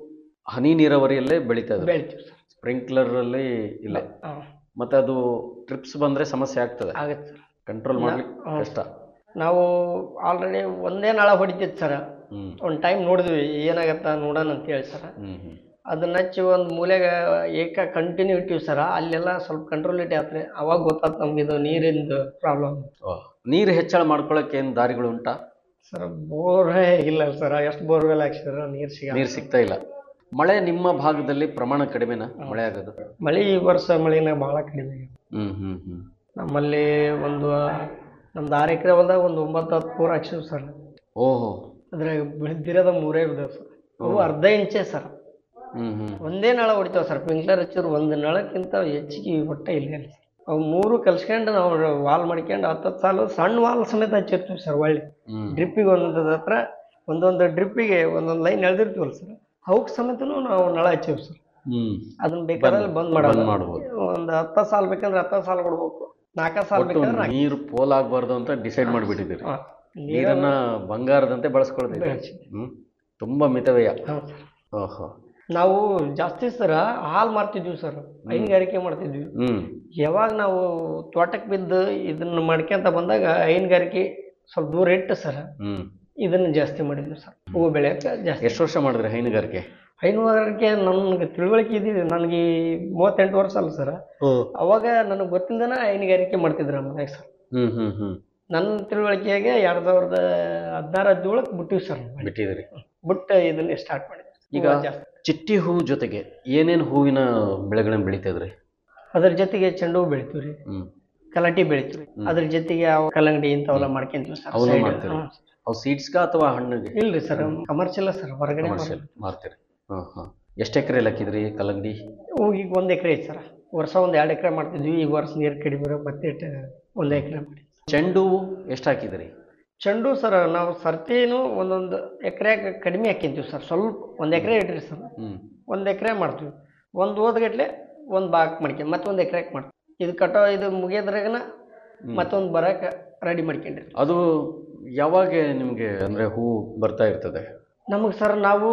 ಹನಿ ನೀರಾವರಿಯಲ್ಲೇ ಬೆಳೀತಾ ಇದ್ದೀರಿ ಬೆಳಿತೀವಿ ಸರ್ ಸ್ಪ್ರಿಂಕ್ಲರ್ ಅಲ್ಲಿ ಇಲ್ಲ ಹಾಂ ಮತ್ತೆ ಅದು ಟ್ರಿಪ್ಸ್ ಬಂದ್ರೆ ಸಮಸ್ಯೆ ಆಗ್ತದೆ ಆಗತ್ತೆ ಸರ್ ಕಂಟ್ರೋಲ್ ಮಾಡ್ಲಿಕ್ಕೆ ಹ್ಮ್. ಕಷ್ಟ ನಾವು ಆಲ್ರೆಡಿ ಒಂದೇ ನಾಳ ಹೊಡಿತಿತ್ತು ಸರ್ ಹ್ಮ್ ಒಂದು ಟೈಮ್ ನೋಡಿದ್ವಿ ಏನಾಗತ್ತ ನೋಡೋಣ ಅಂತ ಹೇಳಿ ಸರ್ ಹ್ಮ್ ಹ್ಮ್ ಅದನ್ನ ಹಚ್ಚಿ ಒಂದು ಮೂಲೆಗೆ ಏಕ ಕಂಟಿನ್ಯೂ ಇಟ್ಟಿವಿ ಸರ್ ಅಲ್ಲೆಲ್ಲ ಸ್ವಲ್ಪ ಕಂಟ್ರೋಲಿಟಿ ಆತ್ರಿ ಅವಾಗ ಗೊತ್ತಾತ್ ನಮ್ಗೆ ಇದು ನೀರಿಂದು ಪ್ರಾಬ್ಲಮ್ ಓ. ನೀರು ಹೆಚ್ಚಳ ಮಾಡ್ಕೊಳಕ್ಕೆ ಏನ್ ದಾರಿಗಳು ಉಂಟಾ ಸರ್ ಬೋರೇ ಇಲ್ಲ ಸರ್ ಎಷ್ಟು ಬೋರ್ವೆಲ್ ಹಾಕ್ಸಿದ್ರ ನೀರು ಸಿಗ ನೀರು ಸಿಗ್ತಾ ಇಲ್ಲ ಮಳೆ ನಿಮ್ಮ ಭಾಗದಲ್ಲಿ ಪ್ರಮಾಣ ಕಡಿಮೆನಾ ಮಳೆ ಆಗೋದು ಮಳೆ ಈ ವರ್ಷ ಮಳೆನ ಭಾಳ ಕಡಿಮೆ ಆಗಿದೆ. ಹ್ಮ್ ಹ್ಮ್ ಹ್ಮ್ ನಮ್ಮಲ್ಲಿ ಒಂದು ನಮ್ದು ಆರು ಎಕರೆ ಹೊಲ್ದಾಗ ಒಂದು ಒಂಬತ್ತು ಹತ್ತು ಬೋರ್ ಹಾಕ್ಸಿವಿ ಸರ್ ಓಹೋ ಅದ್ರಾಗ ಬೆಳೆದಿರೋದ ಮೂರೇ ಬಿದ್ದಾವೆ ಸರ್ ಅವು ಅರ್ಧ ಇಂಚೆ ಸರ್ ಹ್ಮ್ ಹ್ಮ್ ಒಂದೇ ನಳ ಹೊಡಿತಾವೆ ಸರ್ ಸ್ಪ್ರಿಂಕ್ಲರ್ ಹಚ್ಚಿದ್ರು ಒಂದು ನಳಕ್ಕಿಂತ ಹೆಚ್ಚಿಗೆ ಒಟ್ಟ ಇಲ್ಲ ಅಲ್ಲಿ ಅವು ಮೂರು ಕಲ್ಸ್ಕೊಂಡು ನಾವು ವಾಲ್ ಮಾಡ್ಕೊಂಡು ಹತ್ತತ್ತು ಸಾಲು ಸಣ್ಣ ವಾಲ್ ಸಮೇತ ಹಚ್ಚಿರ್ತೀವಿ ಸರ್ ಒಳ್ಳೆ ಹ್ಮ್ ಡ್ರಿಪ್ಪಿಗೆ ಒಂದೊಂದು ಹತ್ರ ಒಂದೊಂದು ಡ್ರಿಪ್ಪಿಗೆ ಒಂದೊಂದು ಲೈನ್ ಎಳ್ದಿರ್ತೀವಲ್ಲ ಸರ್ ಅವಕ್ಕೆ ಸಮೇತನೂ ನಾವು ನಳ ಹಚ್ಚಿವಿ ಸರ್ ಹ್ಮ್ ಅದನ್ನ ಬೇಕಾದ್ರೆ ಬಂದ್ ಮಾಡೋದು ಬಂದ್ ಮಾಡ್ಬೋದು. ಒಂದು ಹತ್ತು ಸಾಲ ಬೇಕಂದ್ರೆ ಹತ್ತು ಸಾಲ ಕೊಡ್ಬೇಕು ನಾಲ್ಕು ಸಾಲ ಒಟ್ಟು ಬೇಕಂದ್ರೆ ನಾಲ್ಕು ನೀರು ಪೋಲ್ ಆಗ್ಬಾರ್ದು ಅಂತ ಡಿಸೈಡ್ ಮಾಡಿಬಿಟ್ಟಿದ್ದೀರಿ ಹಾ. ನೀರನ್ನ ಬಂಗಾರದಂತೆ ಬಳಸ್ಕೊಳ್ತಿದ್ರಿ ಬಳಸ್ತೀವಿ. ಹ್ಮ್ ತುಂಬಾ ಮಿತವ್ಯಯ ಹೌದು ಸರ್ ಓಹೋ ನಾವು ಜಾಸ್ತಿ ಸರ ಹಾಲು ಮಾರ್ತಿದ್ವಿ ಸರ್ ಹೈನುಗಾರಿಕೆ ಮಾಡ್ತಿದ್ವಿ ಹ್ಮ್ ಯಾವಾಗ ನಾವು ತೋಟಕ್ಕೆ ಬಿದ್ದು ಇದನ್ನ ಮಾಡ್ಕೊಂತ ಬಂದಾಗ ಹೈನುಗಾರಿಕೆ ಸ್ವಲ್ಪ ದೂರ ಇಟ್ಟು ಸರ್ ಹ್ಮ್ ಇದನ್ನ ಜಾಸ್ತಿ ಮಾಡಿದ್ವಿ ಸರ್ ಹೂವು ಬೆಳೆಯಕ್ಕೆ ಜಾಸ್ತಿ ಎಷ್ಟು ವರ್ಷ ಮಾಡಿದ್ರಿ ಹೈನುಗಾರಿಕೆ ಹೈನುಗಾರಿಕೆ ನನಗೆ ತಿಳುವಳಿಕೆ ಇದ್ದಿದೆ ನನಗೆ ಮೂವತ್ತೆಂಟು ವರ್ಷ ಅಲ್ಲ ಸರ್ ಅವಾಗ ನನಗೆ ಗೊತ್ತಿಲ್ಲದನ ಹೈನುಗಾರಿಕೆ ಮಾಡ್ತಿದ್ರು ನಮ್ಮ ಮನೆಗೆ ಸರ್ ಹ್ಮ್ ಹ್ಮ್ ಹ್ಮ್ ನನ್ನ ತಿಳುವಳಿಕೆಗೆ ಎರಡು ಸಾವಿರದ ಹದಿನಾರು ಹದಿನೇಳಕ್ಕೆ ಬಿಟ್ಟಿವಿ ಸರ್ ಬಿಟ್ಟಿದ್ರಿ ಬಿಟ್ಟು ಇದನ್ನ ಸ್ಟಾರ್ಟ್ ಮಾಡಿದ್ವಿ ಈಗ ಚಿಟ್ಟಿ ಹೂ ಜೊತೆಗೆ ಏನೇನು ಹೂವಿನ ಬೆಳೆಗಳನ್ನ ಬೆಳಿತಿದ್ರಿ ಅದ್ರ ಜೊತೆಗೆ ಚೆಂಡು ಹೂ ಬೆಳಿತೀವಿ ರೀ ಹ್ಮ್ ಕಲಾಟಿ ಬೆಳಿತೀವಿ ಅದ್ರ ಜೊತೆಗೆ ಅವು ಕಲ್ಲಂಗಡಿ ಇಂಥವೆಲ್ಲ ಮಾಡ್ಕೊಂತೀವಿ ಸರ್ ಅವನು side. ಮಾಡ್ತೀರಿ ಹ್ಮ್. ಅವು ಸೀಡ್ಸ್ಗ ಅಥವಾ ಹಣ್ಣಿಗೆ ಇಲ್ರಿ ಸರ್ ಕಮರ್ಷಿಯಲ್ ಸರ್ ಹೊರಗಡೆ ಕಮರ್ಷಿಯಲ್ ಮಾರ್ತೀರಿ ಹಾಂ ಹಾಂ ಎಷ್ಟು ಎಕರೆ ಹಾಕಿದ್ರಿ ಕಲ್ಲಂಗಡಿ ಹ್ಞೂ ಈಗ ಒಂದು ಎಕರೆ ಐತೆ ಸರ್ ವರ್ಷ ಒಂದು ಎರಡು ಎಕರೆ ಮಾಡ್ತಿದ್ವಿ ಈಗ ವರ್ಷ ನೀರು ಕಡಿಮೆ ಇರೋ ಮತ್ತೆ ಇಟ್ಟು ಒಂದು ಎಕರೆ ಮಾಡಿ ಚೆಂಡು ಹೂ ಎಷ್ಟು ಹಾಕಿದ್ರಿ ಚೆಂಡು ಸರ್ ನಾವು ಸರ್ತಿನೂ ಒಂದೊಂದು ಎಕರೆ ಕಡಿಮೆ ಹಾಕ್ಯಂತೀವಿ ಸರ್ ಸ್ವಲ್ಪ ಒಂದು ಎಕರೆ ಇಡ್ರಿ ಸರ್ ಹ್ಮ್ ಒಂದು ಎಕರೆ ಮಾಡ್ತೀವಿ ಒಂದು ಓದ್ಗಟ್ಲೆ ಒಂದು ಭಾಗ ಮಾಡ್ಕೊಂಡು ಮತ್ತೆ ಒಂದು ಎಕರೆ ಮಾಡ್ತೀವಿ ಇದು ಕಟೋ ಇದು ಮುಗಿಯೋದ್ರಾಗನ ಮತ್ತೊಂದು ಬರಕ್ಕೆ ರೆಡಿ ಮಾಡ್ಕೊಂಡಿರಿ ಅದು ಯಾವಾಗ ನಿಮಗೆ ಅಂದರೆ ಹೂ ಬರ್ತಾ ಇರ್ತದೆ ನಮಗೆ ಸರ್ ನಾವು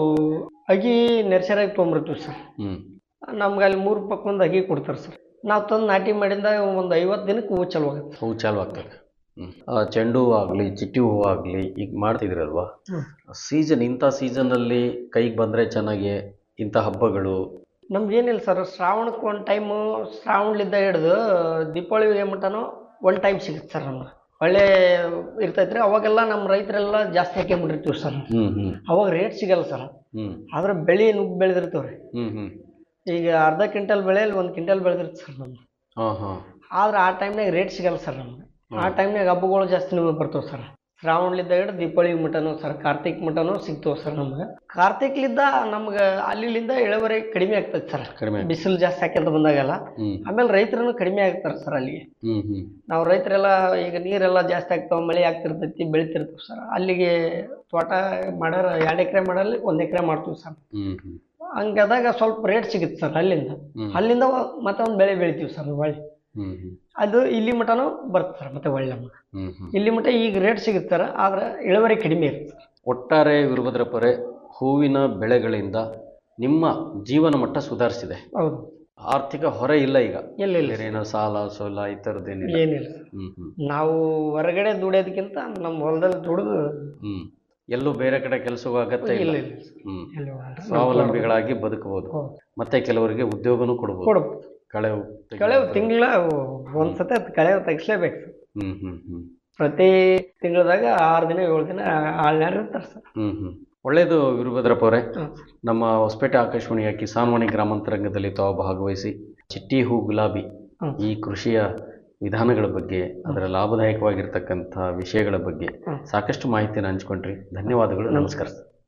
ಅಗಿ ನರ್ಸರಿಯಾಗಿ ತೊಗೊಂಬರ್ತೀವಿ ಸರ್ ಹ್ಮ್ ನಮ್ಗೆ ಅಲ್ಲಿ ಮೂರು ರೂಪಾಯಿ ಒಂದು ಅಗಿ ಕೊಡ್ತಾರೆ ಸರ್ ನಾವು ತಂದು ನಾಟಿ ಮಾಡಿಂದ ಒಂದು ಐವತ್ತು ದಿನಕ್ಕೆ ಹೂ ಚಲೋ ಆಗುತ್ತೆ ಹೂ ಚಾಲು ಆಗ್ತದೆ ಹ್ಮ್ ಆ ಚೆಂಡು ಹೂ ಆಗಲಿ ಚಿಟ್ಟಿ ಹೂ ಆಗಲಿ ಈಗ ಮಾಡ್ತಿದ್ರಲ್ವಾ ಹ್ಮ್. ಸೀಸನ್ ಇಂಥ ಸೀಸನ್ನಲ್ಲಿ ಕೈಗೆ ಬಂದರೆ ಚೆನ್ನಾಗಿ ಇಂಥ ಹಬ್ಬಗಳು ನಮ್ಗೆ ಏನಿಲ್ಲ ಸರ್ ಶ್ರಾವಣಕ್ಕೆ ಒಂದು ಟೈಮು ಶ್ರಾವಣಲಿದ್ದ ಹಿಡ್ದು ದೀಪಾವಳಿ ಮಟನೂ ಒನ್ ಟೈಮ್ ಸಿಗುತ್ತೆ ಸರ್ ನಮ್ಗೆ ಒಳ್ಳೆ ಇರ್ತೈತ್ರಿ ಅವಾಗೆಲ್ಲ ನಮ್ಮ ರೈತರೆಲ್ಲ ಜಾಸ್ತಿ ಹಾಕ್ಕೊಂಬಿಟ್ಟಿರ್ತೀವಿ ಸರ್ ಹ್ಮ್ ಹ್ಮ್ ಅವಾಗ ರೇಟ್ ಸಿಗಲ್ಲ ಸರ್ ಹ್ಮ್ ಆದ್ರೆ ಬೆಳೆ ನುಗ್ಗಿ ಬೆಳೆದಿರ್ತೀವಿ ರೀ ಹ್ಮ್ ಹ್ಮ್ ಈಗ ಅರ್ಧ ಕ್ವಿಂಟಲ್ ಬೆಳೆಯಲ್ಲಿ ಒಂದು ಕ್ವಿಂಟಲ್ ಬೆಳೆದಿರುತ್ತೆ ಸರ್ ನಮ್ಗೆ ಹಾಂ ಹಾಂ ಆದ್ರೆ ಆ ಟೈಮ್ನಾಗ ರೇಟ್ ಸಿಗಲ್ಲ ಸರ್ ನಮ್ಗೆ ಆ ಟೈಮ್ನಾಗ ಹಬ್ಬಗಳು ಜಾಸ್ತಿ ನಮಗೆ ಬರ್ತವೆ ಸರ್ ಶ್ರಾವಣಲಿದ್ದ ಹಿಡಿದು Deepavali mutton sir Karthik mutton ಸಿಗ್ತವೆ ಸರ್ ನಮ್ಗೆ ಕಾರ್ತಿಕ್ಲಿದ್ದ ನಮ್ಗೆ ಅಲ್ಲಿಂದ ಇಳುವರಿ ಕಡಿಮೆ ಆಗ್ತದೆ ಸರ್ ಕಡಿಮೆ ಆಗ್ತದೆ. ಬಿಸಿಲು ಜಾಸ್ತಿ ಹಾಕ್ಯಂತ ಬಂದಾಗೆಲ್ಲ ಹ್ಮ್ ಆಮೇಲೆ ರೈತರನ್ನು ಕಡಿಮೆ ಆಗ್ತಾರೆ ಸರ್ ಅಲ್ಲಿಗೆ ಹ್ಮ್ ಹ್ಮ್ ನಾವು ರೈತರೆಲ್ಲ ಈಗ ನೀರೆಲ್ಲ ಜಾಸ್ತಿ ಆಗ್ತಾವೆ ಮಳೆ ಆಗ್ತಿರ್ತೈತಿ ಬೆಳಿತಿರ್ತೀವಿ ಸರ್ ಅಲ್ಲಿಗೆ ತೋಟ ಮಾಡ್ಯಾರ ಎರಡು ಎಕರೆ ಮಾಡಲ್ಲಿ ಒಂದು ಎಕರೆ ಮಾಡ್ತೀವಿ ಸರ್ ಹ್ಮ್ ಹ್ಮ್ ಹಂಗಾದಾಗ ಸ್ವಲ್ಪ ರೇಟ್ ಸಿಗುತ್ತೆ ಸರ್ ಅಲ್ಲಿಂದ ಹ್ಮ್. ಅಲ್ಲಿಂದ ಮತ್ತೆ ಒಂದು ಬೆಳೆ ಬೆಳಿತೀವಿ ಸರ್ ಹೊಳ್ಳಿ ಹ್ಮ್ ಹ್ಮ್ ಅದು ಇಲ್ಲಿ ಮಟನೂ ಬರುತ್ತೆ ಸರ್ ಮತ್ತೆ ಒಳ್ಳೆ ನಮ್ಗೆ ಹ್ಮ್ ಹ್ಮ್ ಇಲ್ಲಿ ಮಟ ಈಗ ರೇಟ್ ಸಿಗುತ್ತೆ ಸರ್ ಆದ್ರೆ ಇಳುವರಿ ಕಡಿಮೆ ಇರುತ್ತೆ ಸರ್ ಒಟ್ಟಾರೆ ವೀರಭದ್ರಪ್ಪರೇ ಹೂವಿನ ಬೆಳೆಗಳಿಂದ ನಿಮ್ಮ ಜೀವನ ಮಟ್ಟ ಸುಧಾರಿಸಿದೆ ಹೌದು ಆರ್ಥಿಕ ಹೊರೆ ಇಲ್ಲ ಈಗ ಇಲ್ಲ ಇಲ್ಲ ಬೇರೆ ಏನೋ ಸಾಲ ಸೋಲ ಈ ಥರದ್ದೇನಿಲ್ಲ ಏನಿಲ್ಲ ಸರ್ ಹ್ಮ್ ಹ್ಮ್ ನಾವು ಹೊರಗಡೆ ದುಡಿಯೋದಕ್ಕಿಂತ ನಮ್ಮ ಹೊಲದಲ್ಲಿ ದುಡಿದು ಹ್ಮ್ ಎಲ್ಲೂ ಬೇರೆ ಕಡೆ ಕೆಲಸವೂ ಅಗತ್ಯ ಇಲ್ಲ ಇಲ್ಲ ಇಲ್ಲ ಹ್ಮ್ ಎಲ್ಲೂ ಅಲ್ಲ. ಸ್ವಾವಲಂಬಿಗಳಾಗಿ ಬದುಕಬಹುದು ಹೌದು. ಮತ್ತೆ ಕೆಲವರಿಗೆ ಉದ್ಯೋಗನೂ ಕೊಡ್ಬೋದು ಕೊಡ್ಬೋದು. ಕಳೆವು ಕಳೆವು ತಿಂಗಳ ಒಂದ್ಸತಿ ಅದು ಕಳೆವು ತೆಗಿಸ್ಲೇಬೇಕು ಸರ್ ಹ್ಮ್ ಹ್ಮ್ ಹ್ಮ್ ಪ್ರತಿ ತಿಂಗಳದಾಗ ಆರು ದಿನ ಏಳು ದಿನ ಆಳ್ನಾರು ಇರ್ತಾರೆ ಸರ್ ಹ್ಮ್ ಹ್ಮ್ ಒಳ್ಳೆಯದು ವೀರಭದ್ರಪ್ಪ ಅವರೇ ನಮ್ಮ ಹೊಸಪೇಟೆ ಆಕಾಶವಾಣಿಯ ಕಿಸಾನ್ವಾಣಿ ಗ್ರಾಮಾಂತರಂಗದಲ್ಲಿ ತಾವು ಭಾಗವಹಿಸಿ ಚಿಟ್ಟಿ ಹೂ ಗುಲಾಬಿ ಹ್ಮ್. ಈ ಕೃಷಿಯ ವಿಧಾನಗಳ ಬಗ್ಗೆ ಅದರ ಲಾಭದಾಯಕವಾಗಿರ್ತಕ್ಕಂಥ ವಿಷಯಗಳ ಬಗ್ಗೆ ಸಾಕಷ್ಟು ಮಾಹಿತಿಯನ್ನು ಹಂಚ್ಕೊಂಡ್ರಿ ಧನ್ಯವಾದಗಳು ನಮಸ್ಕಾರ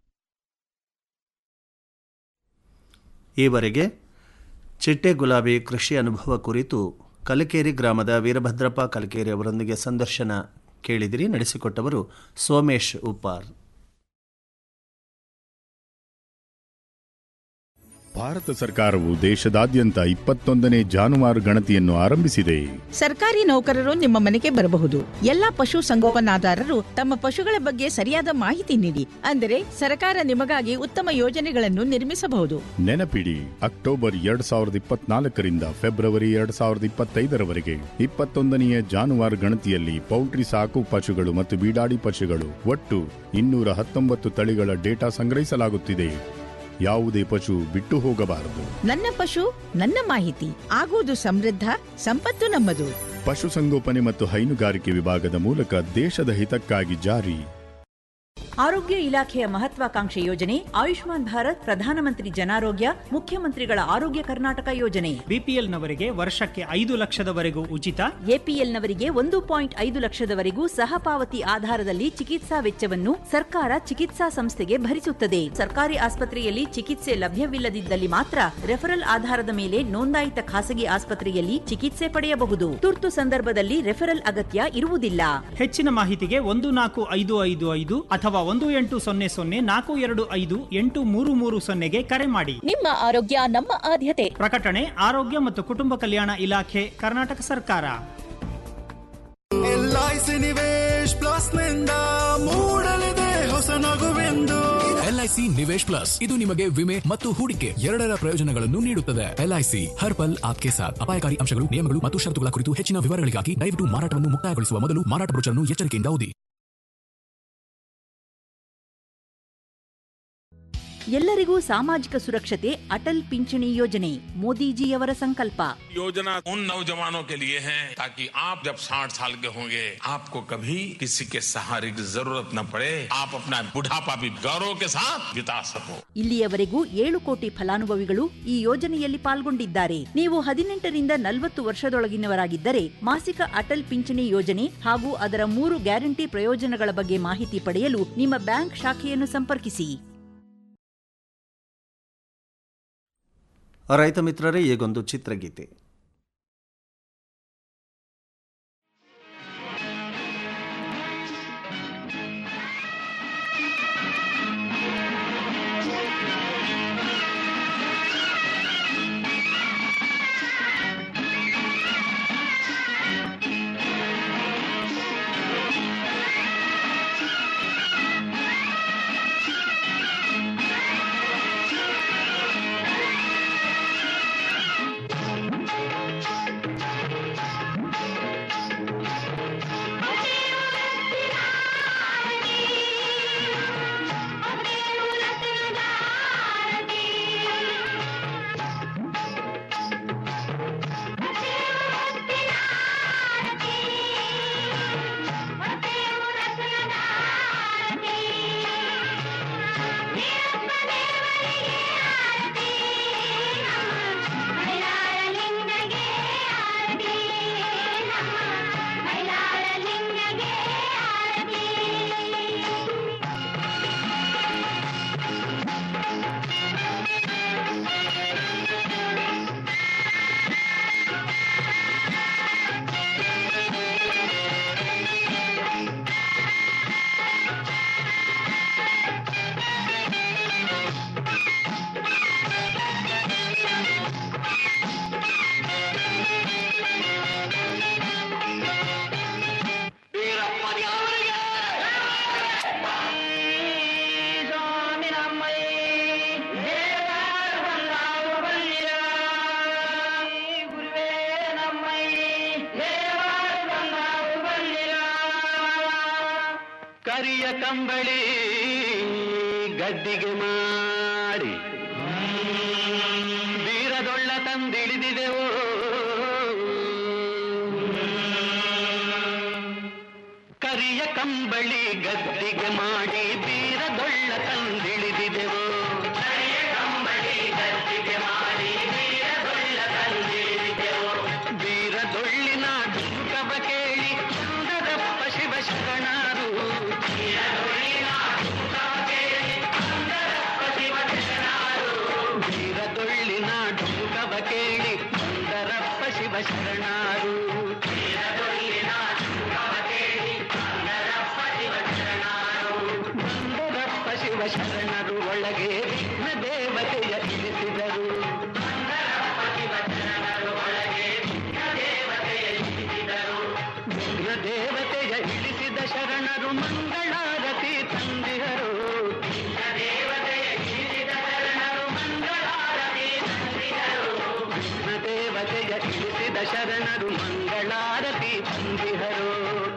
ಈವರೆಗೆ ಚಿಟ್ಟೆ ಗುಲಾಬಿ ಕೃಷಿ ಅನುಭವ ಕುರಿತು ಕಲಕೇರಿ ಗ್ರಾಮದ ವೀರಭದ್ರಪ್ಪ ಕಲಕೇರಿ ಅವರೊಂದಿಗೆ ಸಂದರ್ಶನ ಕೇಳಿದಿರಿ ನಡೆಸಿಕೊಟ್ಟವರು ಸೋಮೇಶ್ ಉಪ್ಪಾರ್ ಭಾರತ ಸರ್ಕಾರವು ದೇಶದಾದ್ಯಂತ ಇಪ್ಪತ್ತೊಂದನೇ ಜಾನುವಾರು ಗಣತಿಯನ್ನು ಆರಂಭಿಸಿದೆ ಸರ್ಕಾರಿ ನೌಕರರು ನಿಮ್ಮ ಮನೆಗೆ ಬರಬಹುದು ಎಲ್ಲಾ ಪಶು ಸಂಗೋಪನಾದಾರರು ತಮ್ಮ ಪಶುಗಳ ಬಗ್ಗೆ ಸರಿಯಾದ ಮಾಹಿತಿ ನೀಡಿ ಅಂದರೆ ಸರ್ಕಾರ ನಿಮಗಾಗಿ ಉತ್ತಮ ಯೋಜನೆಗಳನ್ನು ನಿರ್ಮಿಸಬಹುದು ನೆನಪಿಡಿ ಅಕ್ಟೋಬರ್ ಎರಡ್ ಸಾವಿರದ ಇಪ್ಪತ್ನಾಲ್ಕರಿಂದ ಫೆಬ್ರವರಿ ಎರಡ್ ಸಾವಿರದ ಇಪ್ಪತ್ತೈದರವರೆಗೆ ಇಪ್ಪತ್ತೊಂದನೆಯ ಜಾನುವಾರು ಗಣತಿಯಲ್ಲಿ ಪೌಲ್ಟ್ರಿ ಸಾಕು ಪಶುಗಳು ಮತ್ತು ಬೀಡಾಡಿ ಪಶುಗಳು ಒಟ್ಟು ಇನ್ನೂರ ಹತ್ತೊಂಬತ್ತು ತಳಿಗಳ ಡೇಟಾ ಸಂಗ್ರಹಿಸಲಾಗುತ್ತಿದೆ ಯಾವುದೇ ಪಶು ಬಿಟ್ಟು ಹೋಗಬಾರದು ನನ್ನ ಪಶು ನನ್ನ ಮಾಹಿತಿ ಆಗುವುದು ಸಮೃದ್ಧ ಸಂಪತ್ತು ನಮ್ಮದು ಪಶುಸಂಗೋಪನೆ ಮತ್ತು ಹೈನುಗಾರಿಕೆ ವಿಭಾಗದ ಮೂಲಕ ದೇಶದ ಹಿತಕ್ಕಾಗಿ ಜಾರಿ ಆರೋಗ್ಯ ಇಲಾಖೆಯ ಮಹತ್ವಾಕಾಂಕ್ಷೆ ಯೋಜನೆ ಆಯುಷ್ಮಾನ್ ಭಾರತ್ ಪ್ರಧಾನಮಂತ್ರಿ ಜನಾರೋಗ್ಯ ಮುಖ್ಯಮಂತ್ರಿಗಳ ಆರೋಗ್ಯ ಕರ್ನಾಟಕ ಯೋಜನೆ ಬಿಪಿಎಲ್ನವರಿಗೆ ವರ್ಷಕ್ಕೆ ಐದು ಲಕ್ಷದವರೆಗೂ ಉಚಿತ ಎಪಿಎಲ್ನವರಿಗೆ ಒಂದು ಪಾಯಿಂಟ್ ಐದು ಲಕ್ಷದವರೆಗೂ ಸಹ ಪಾವತಿ ಆಧಾರದಲ್ಲಿ ಚಿಕಿತ್ಸಾ ವೆಚ್ಚವನ್ನು ಸರ್ಕಾರ ಚಿಕಿತ್ಸಾ ಸಂಸ್ಥೆಗೆ ಭರಿಸುತ್ತದೆ ಸರ್ಕಾರಿ ಆಸ್ಪತ್ರೆಯಲ್ಲಿ ಚಿಕಿತ್ಸೆ ಲಭ್ಯವಿಲ್ಲದಿದ್ದಲ್ಲಿ ಮಾತ್ರ ರೆಫರಲ್ ಆಧಾರದ ಮೇಲೆ ನೋಂದಾಯಿತ ಖಾಸಗಿ ಆಸ್ಪತ್ರೆಯಲ್ಲಿ ಚಿಕಿತ್ಸೆ ಪಡೆಯಬಹುದು ತುರ್ತು ಸಂದರ್ಭದಲ್ಲಿ ರೆಫರಲ್ ಅಗತ್ಯ ಇರುವುದಿಲ್ಲ ಹೆಚ್ಚಿನ ಮಾಹಿತಿಗೆ ಒಂದು ನಾಲ್ಕು ಐದು ಐದು ಐದು ಅಥವಾ ಒಂದು ಎಂಟು ಸೊನ್ನೆ ಸೊನ್ನೆ ನಾಲ್ಕು ಎರಡು ಐದು ಎಂಟು ಮೂರು ಮೂರು ಸೊನ್ನೆಗೆ ಕರೆ ಮಾಡಿ ನಿಮ್ಮ ಆರೋಗ್ಯ ನಮ್ಮ ಆದ್ಯತೆ ಪ್ರಕಟಣೆ ಆರೋಗ್ಯ ಮತ್ತು ಕುಟುಂಬ ಕಲ್ಯಾಣ ಇಲಾಖೆ ಕರ್ನಾಟಕ ಸರ್ಕಾರ L I C Nivesh plus ನಿಂದ ಎಲ್ಐಸಿ ನಿವೇಶ್ ಪ್ಲಸ್ ಇದು ನಿಮಗೆ ವಿಮೆ ಮತ್ತು ಹೂಡಿಕೆ ಎರಡರ ಪ್ರಯೋಜನಗಳನ್ನು ನೀಡುತ್ತದೆ ಎಲ್ಐಸಿ ಹರ್ ಪಲ್ ಆಪ್ಕೆ ಸಾಥ್ ಅಪಾಯಕಾರಿ ಅಂಶಗಳು ನಿಯಮಗಳು ಮತ್ತು ಷರತ್ತುಗಳ ಕುರಿತು ಹೆಚ್ಚಿನ ವಿವರಗಳಿಗಾಗಿ ದಯವಿಟ್ಟು ಮಾರಾಟವನ್ನು ಮುಕ್ತಾಯಗೊಳಿಸುವ ಮೊದಲು ಮಾರಾಟ ಬ್ರೋಚರ್ನ್ನು ಎಚ್ಚರಿಕೆಯಿಂದ ಓದಿ ಎಲ್ಲರಿಗೂ ಸಾಮಾಜಿಕ ಸುರಕ್ಷತೆ ಅಟಲ್ ಪಿಂಚಣಿ ಯೋಜನೆ ಮೋದಿಜಿಯವರ ಸಂಕಲ್ಪ योजना उन नौजवानों के लिए है ताकि आप जब 60 साल के होंगे आपको कभी किसी के सहारे की जरूरत न पड़े आप अपना बुढ़ापा भी गौरव के साथ बिता सको ಇಲ್ಲಿಯವರೆಗೂ ಏಳು ಕೋಟಿ ಫಲಾನುಭವಿಗಳು ಈ ಯೋಜನೆಯಲ್ಲಿ ಪಾಲ್ಗೊಂಡಿದ್ದಾರೆ ನೀವು ಹದಿನೆಂಟರಿಂದ ನಲವತ್ತು ವರ್ಷದೊಳಗಿನವರಾಗಿದ್ದರೆ ಮಾಸಿಕ ಅಟಲ್ ಪಿಂಚಣಿ ಯೋಜನೆ ಹಾಗೂ ಅದರ ಮೂರು ಗ್ಯಾರಂಟಿ ಪ್ರಯೋಜನಗಳ ಬಗ್ಗೆ ಮಾಹಿತಿ ಪಡೆಯಲು ನಿಮ್ಮ ಬ್ಯಾಂಕ್ ಶಾಖೆಯನ್ನು ಸಂಪರ್ಕಿಸಿ ರೈತ ಮಿತ್ರರೇ ಈಗೊಂದು ಚಿತ್ರಗೀತೆ ಕರಿಯ ಕಂಬಳಿ ಗದ್ದಿಗೆ ಮಾಡಿ ಬೀರದೊಳ್ಳ ತಂದಿಳಿದಿದೆವು ಕರಿಯ ಕಂಬಳಿ ಗದ್ದಿಗೆ ಮಾಡಿ ಬೀರದೊಳ್ಳ ತಂದಿಳಿದಿದೆವು ಬೀರದೊಳ್ಳಿನ ದುಃಖವ ಕೇಳಿ ಸುಂದರಪ್ಪ ಶಿವ ಶರಣರು ಬೀರದೊಳ್ಳಿನ ಡುಕವ ಕೇಳಿ ಸುಂದರಪ್ಪ ಶಿವ ಶರಣರು ಸುಂದರಪ್ಪ ಶಿವ ಶರಣರು ಒಳಗೆ ವಿಘ್ನ ದೇವತೆಯ ಇಳಿಸಿದರು ವಿಘ್ನ ದೇವತೆಯ ಇಳಿಸಿದ ಶರಣರು ಮಂಗಳಾರತಿ ತಂದಿಹರು ವಿಘ್ನ ದೇವತೆಯ ಇಳಿಸಿದ ಶರಣರು ಮಂಗಳಾರತಿ ತಂದಿಹರು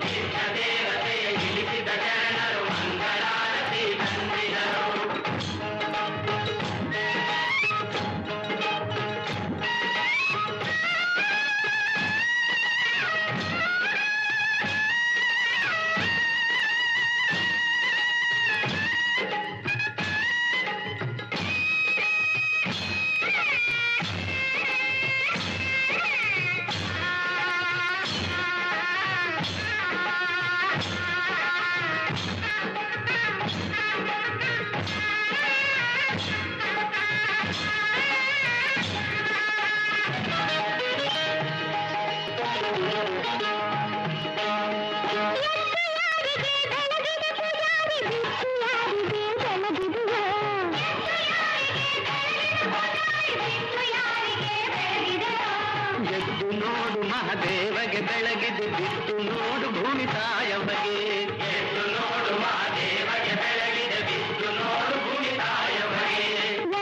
ಎದ್ದು ನೋಡು ಮಹಾದೇವಗೆ ಬೆಳಗಿದೆ ಬಿದ್ದು ನೋಡು ಭೂಮಿ ತಾಯ ಬಗೆ ಎದ್ದು ನೋಡು ಮಹಾದೇವಗೆ ಬೆಳಗಿದೆ ಬಿದ್ದು ನೋಡು ಭೂಮಿ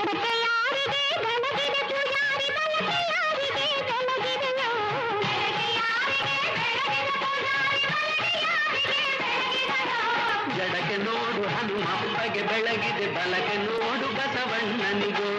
ಜಡಕ್ಕೆ ನೋಡು ಹನುಮಪ್ಪಗೆ ಬೆಳಗಿದೆ ಬಲಕ್ಕೆ ನೋಡು ಬಸವಣ್ಣನಿಗೋ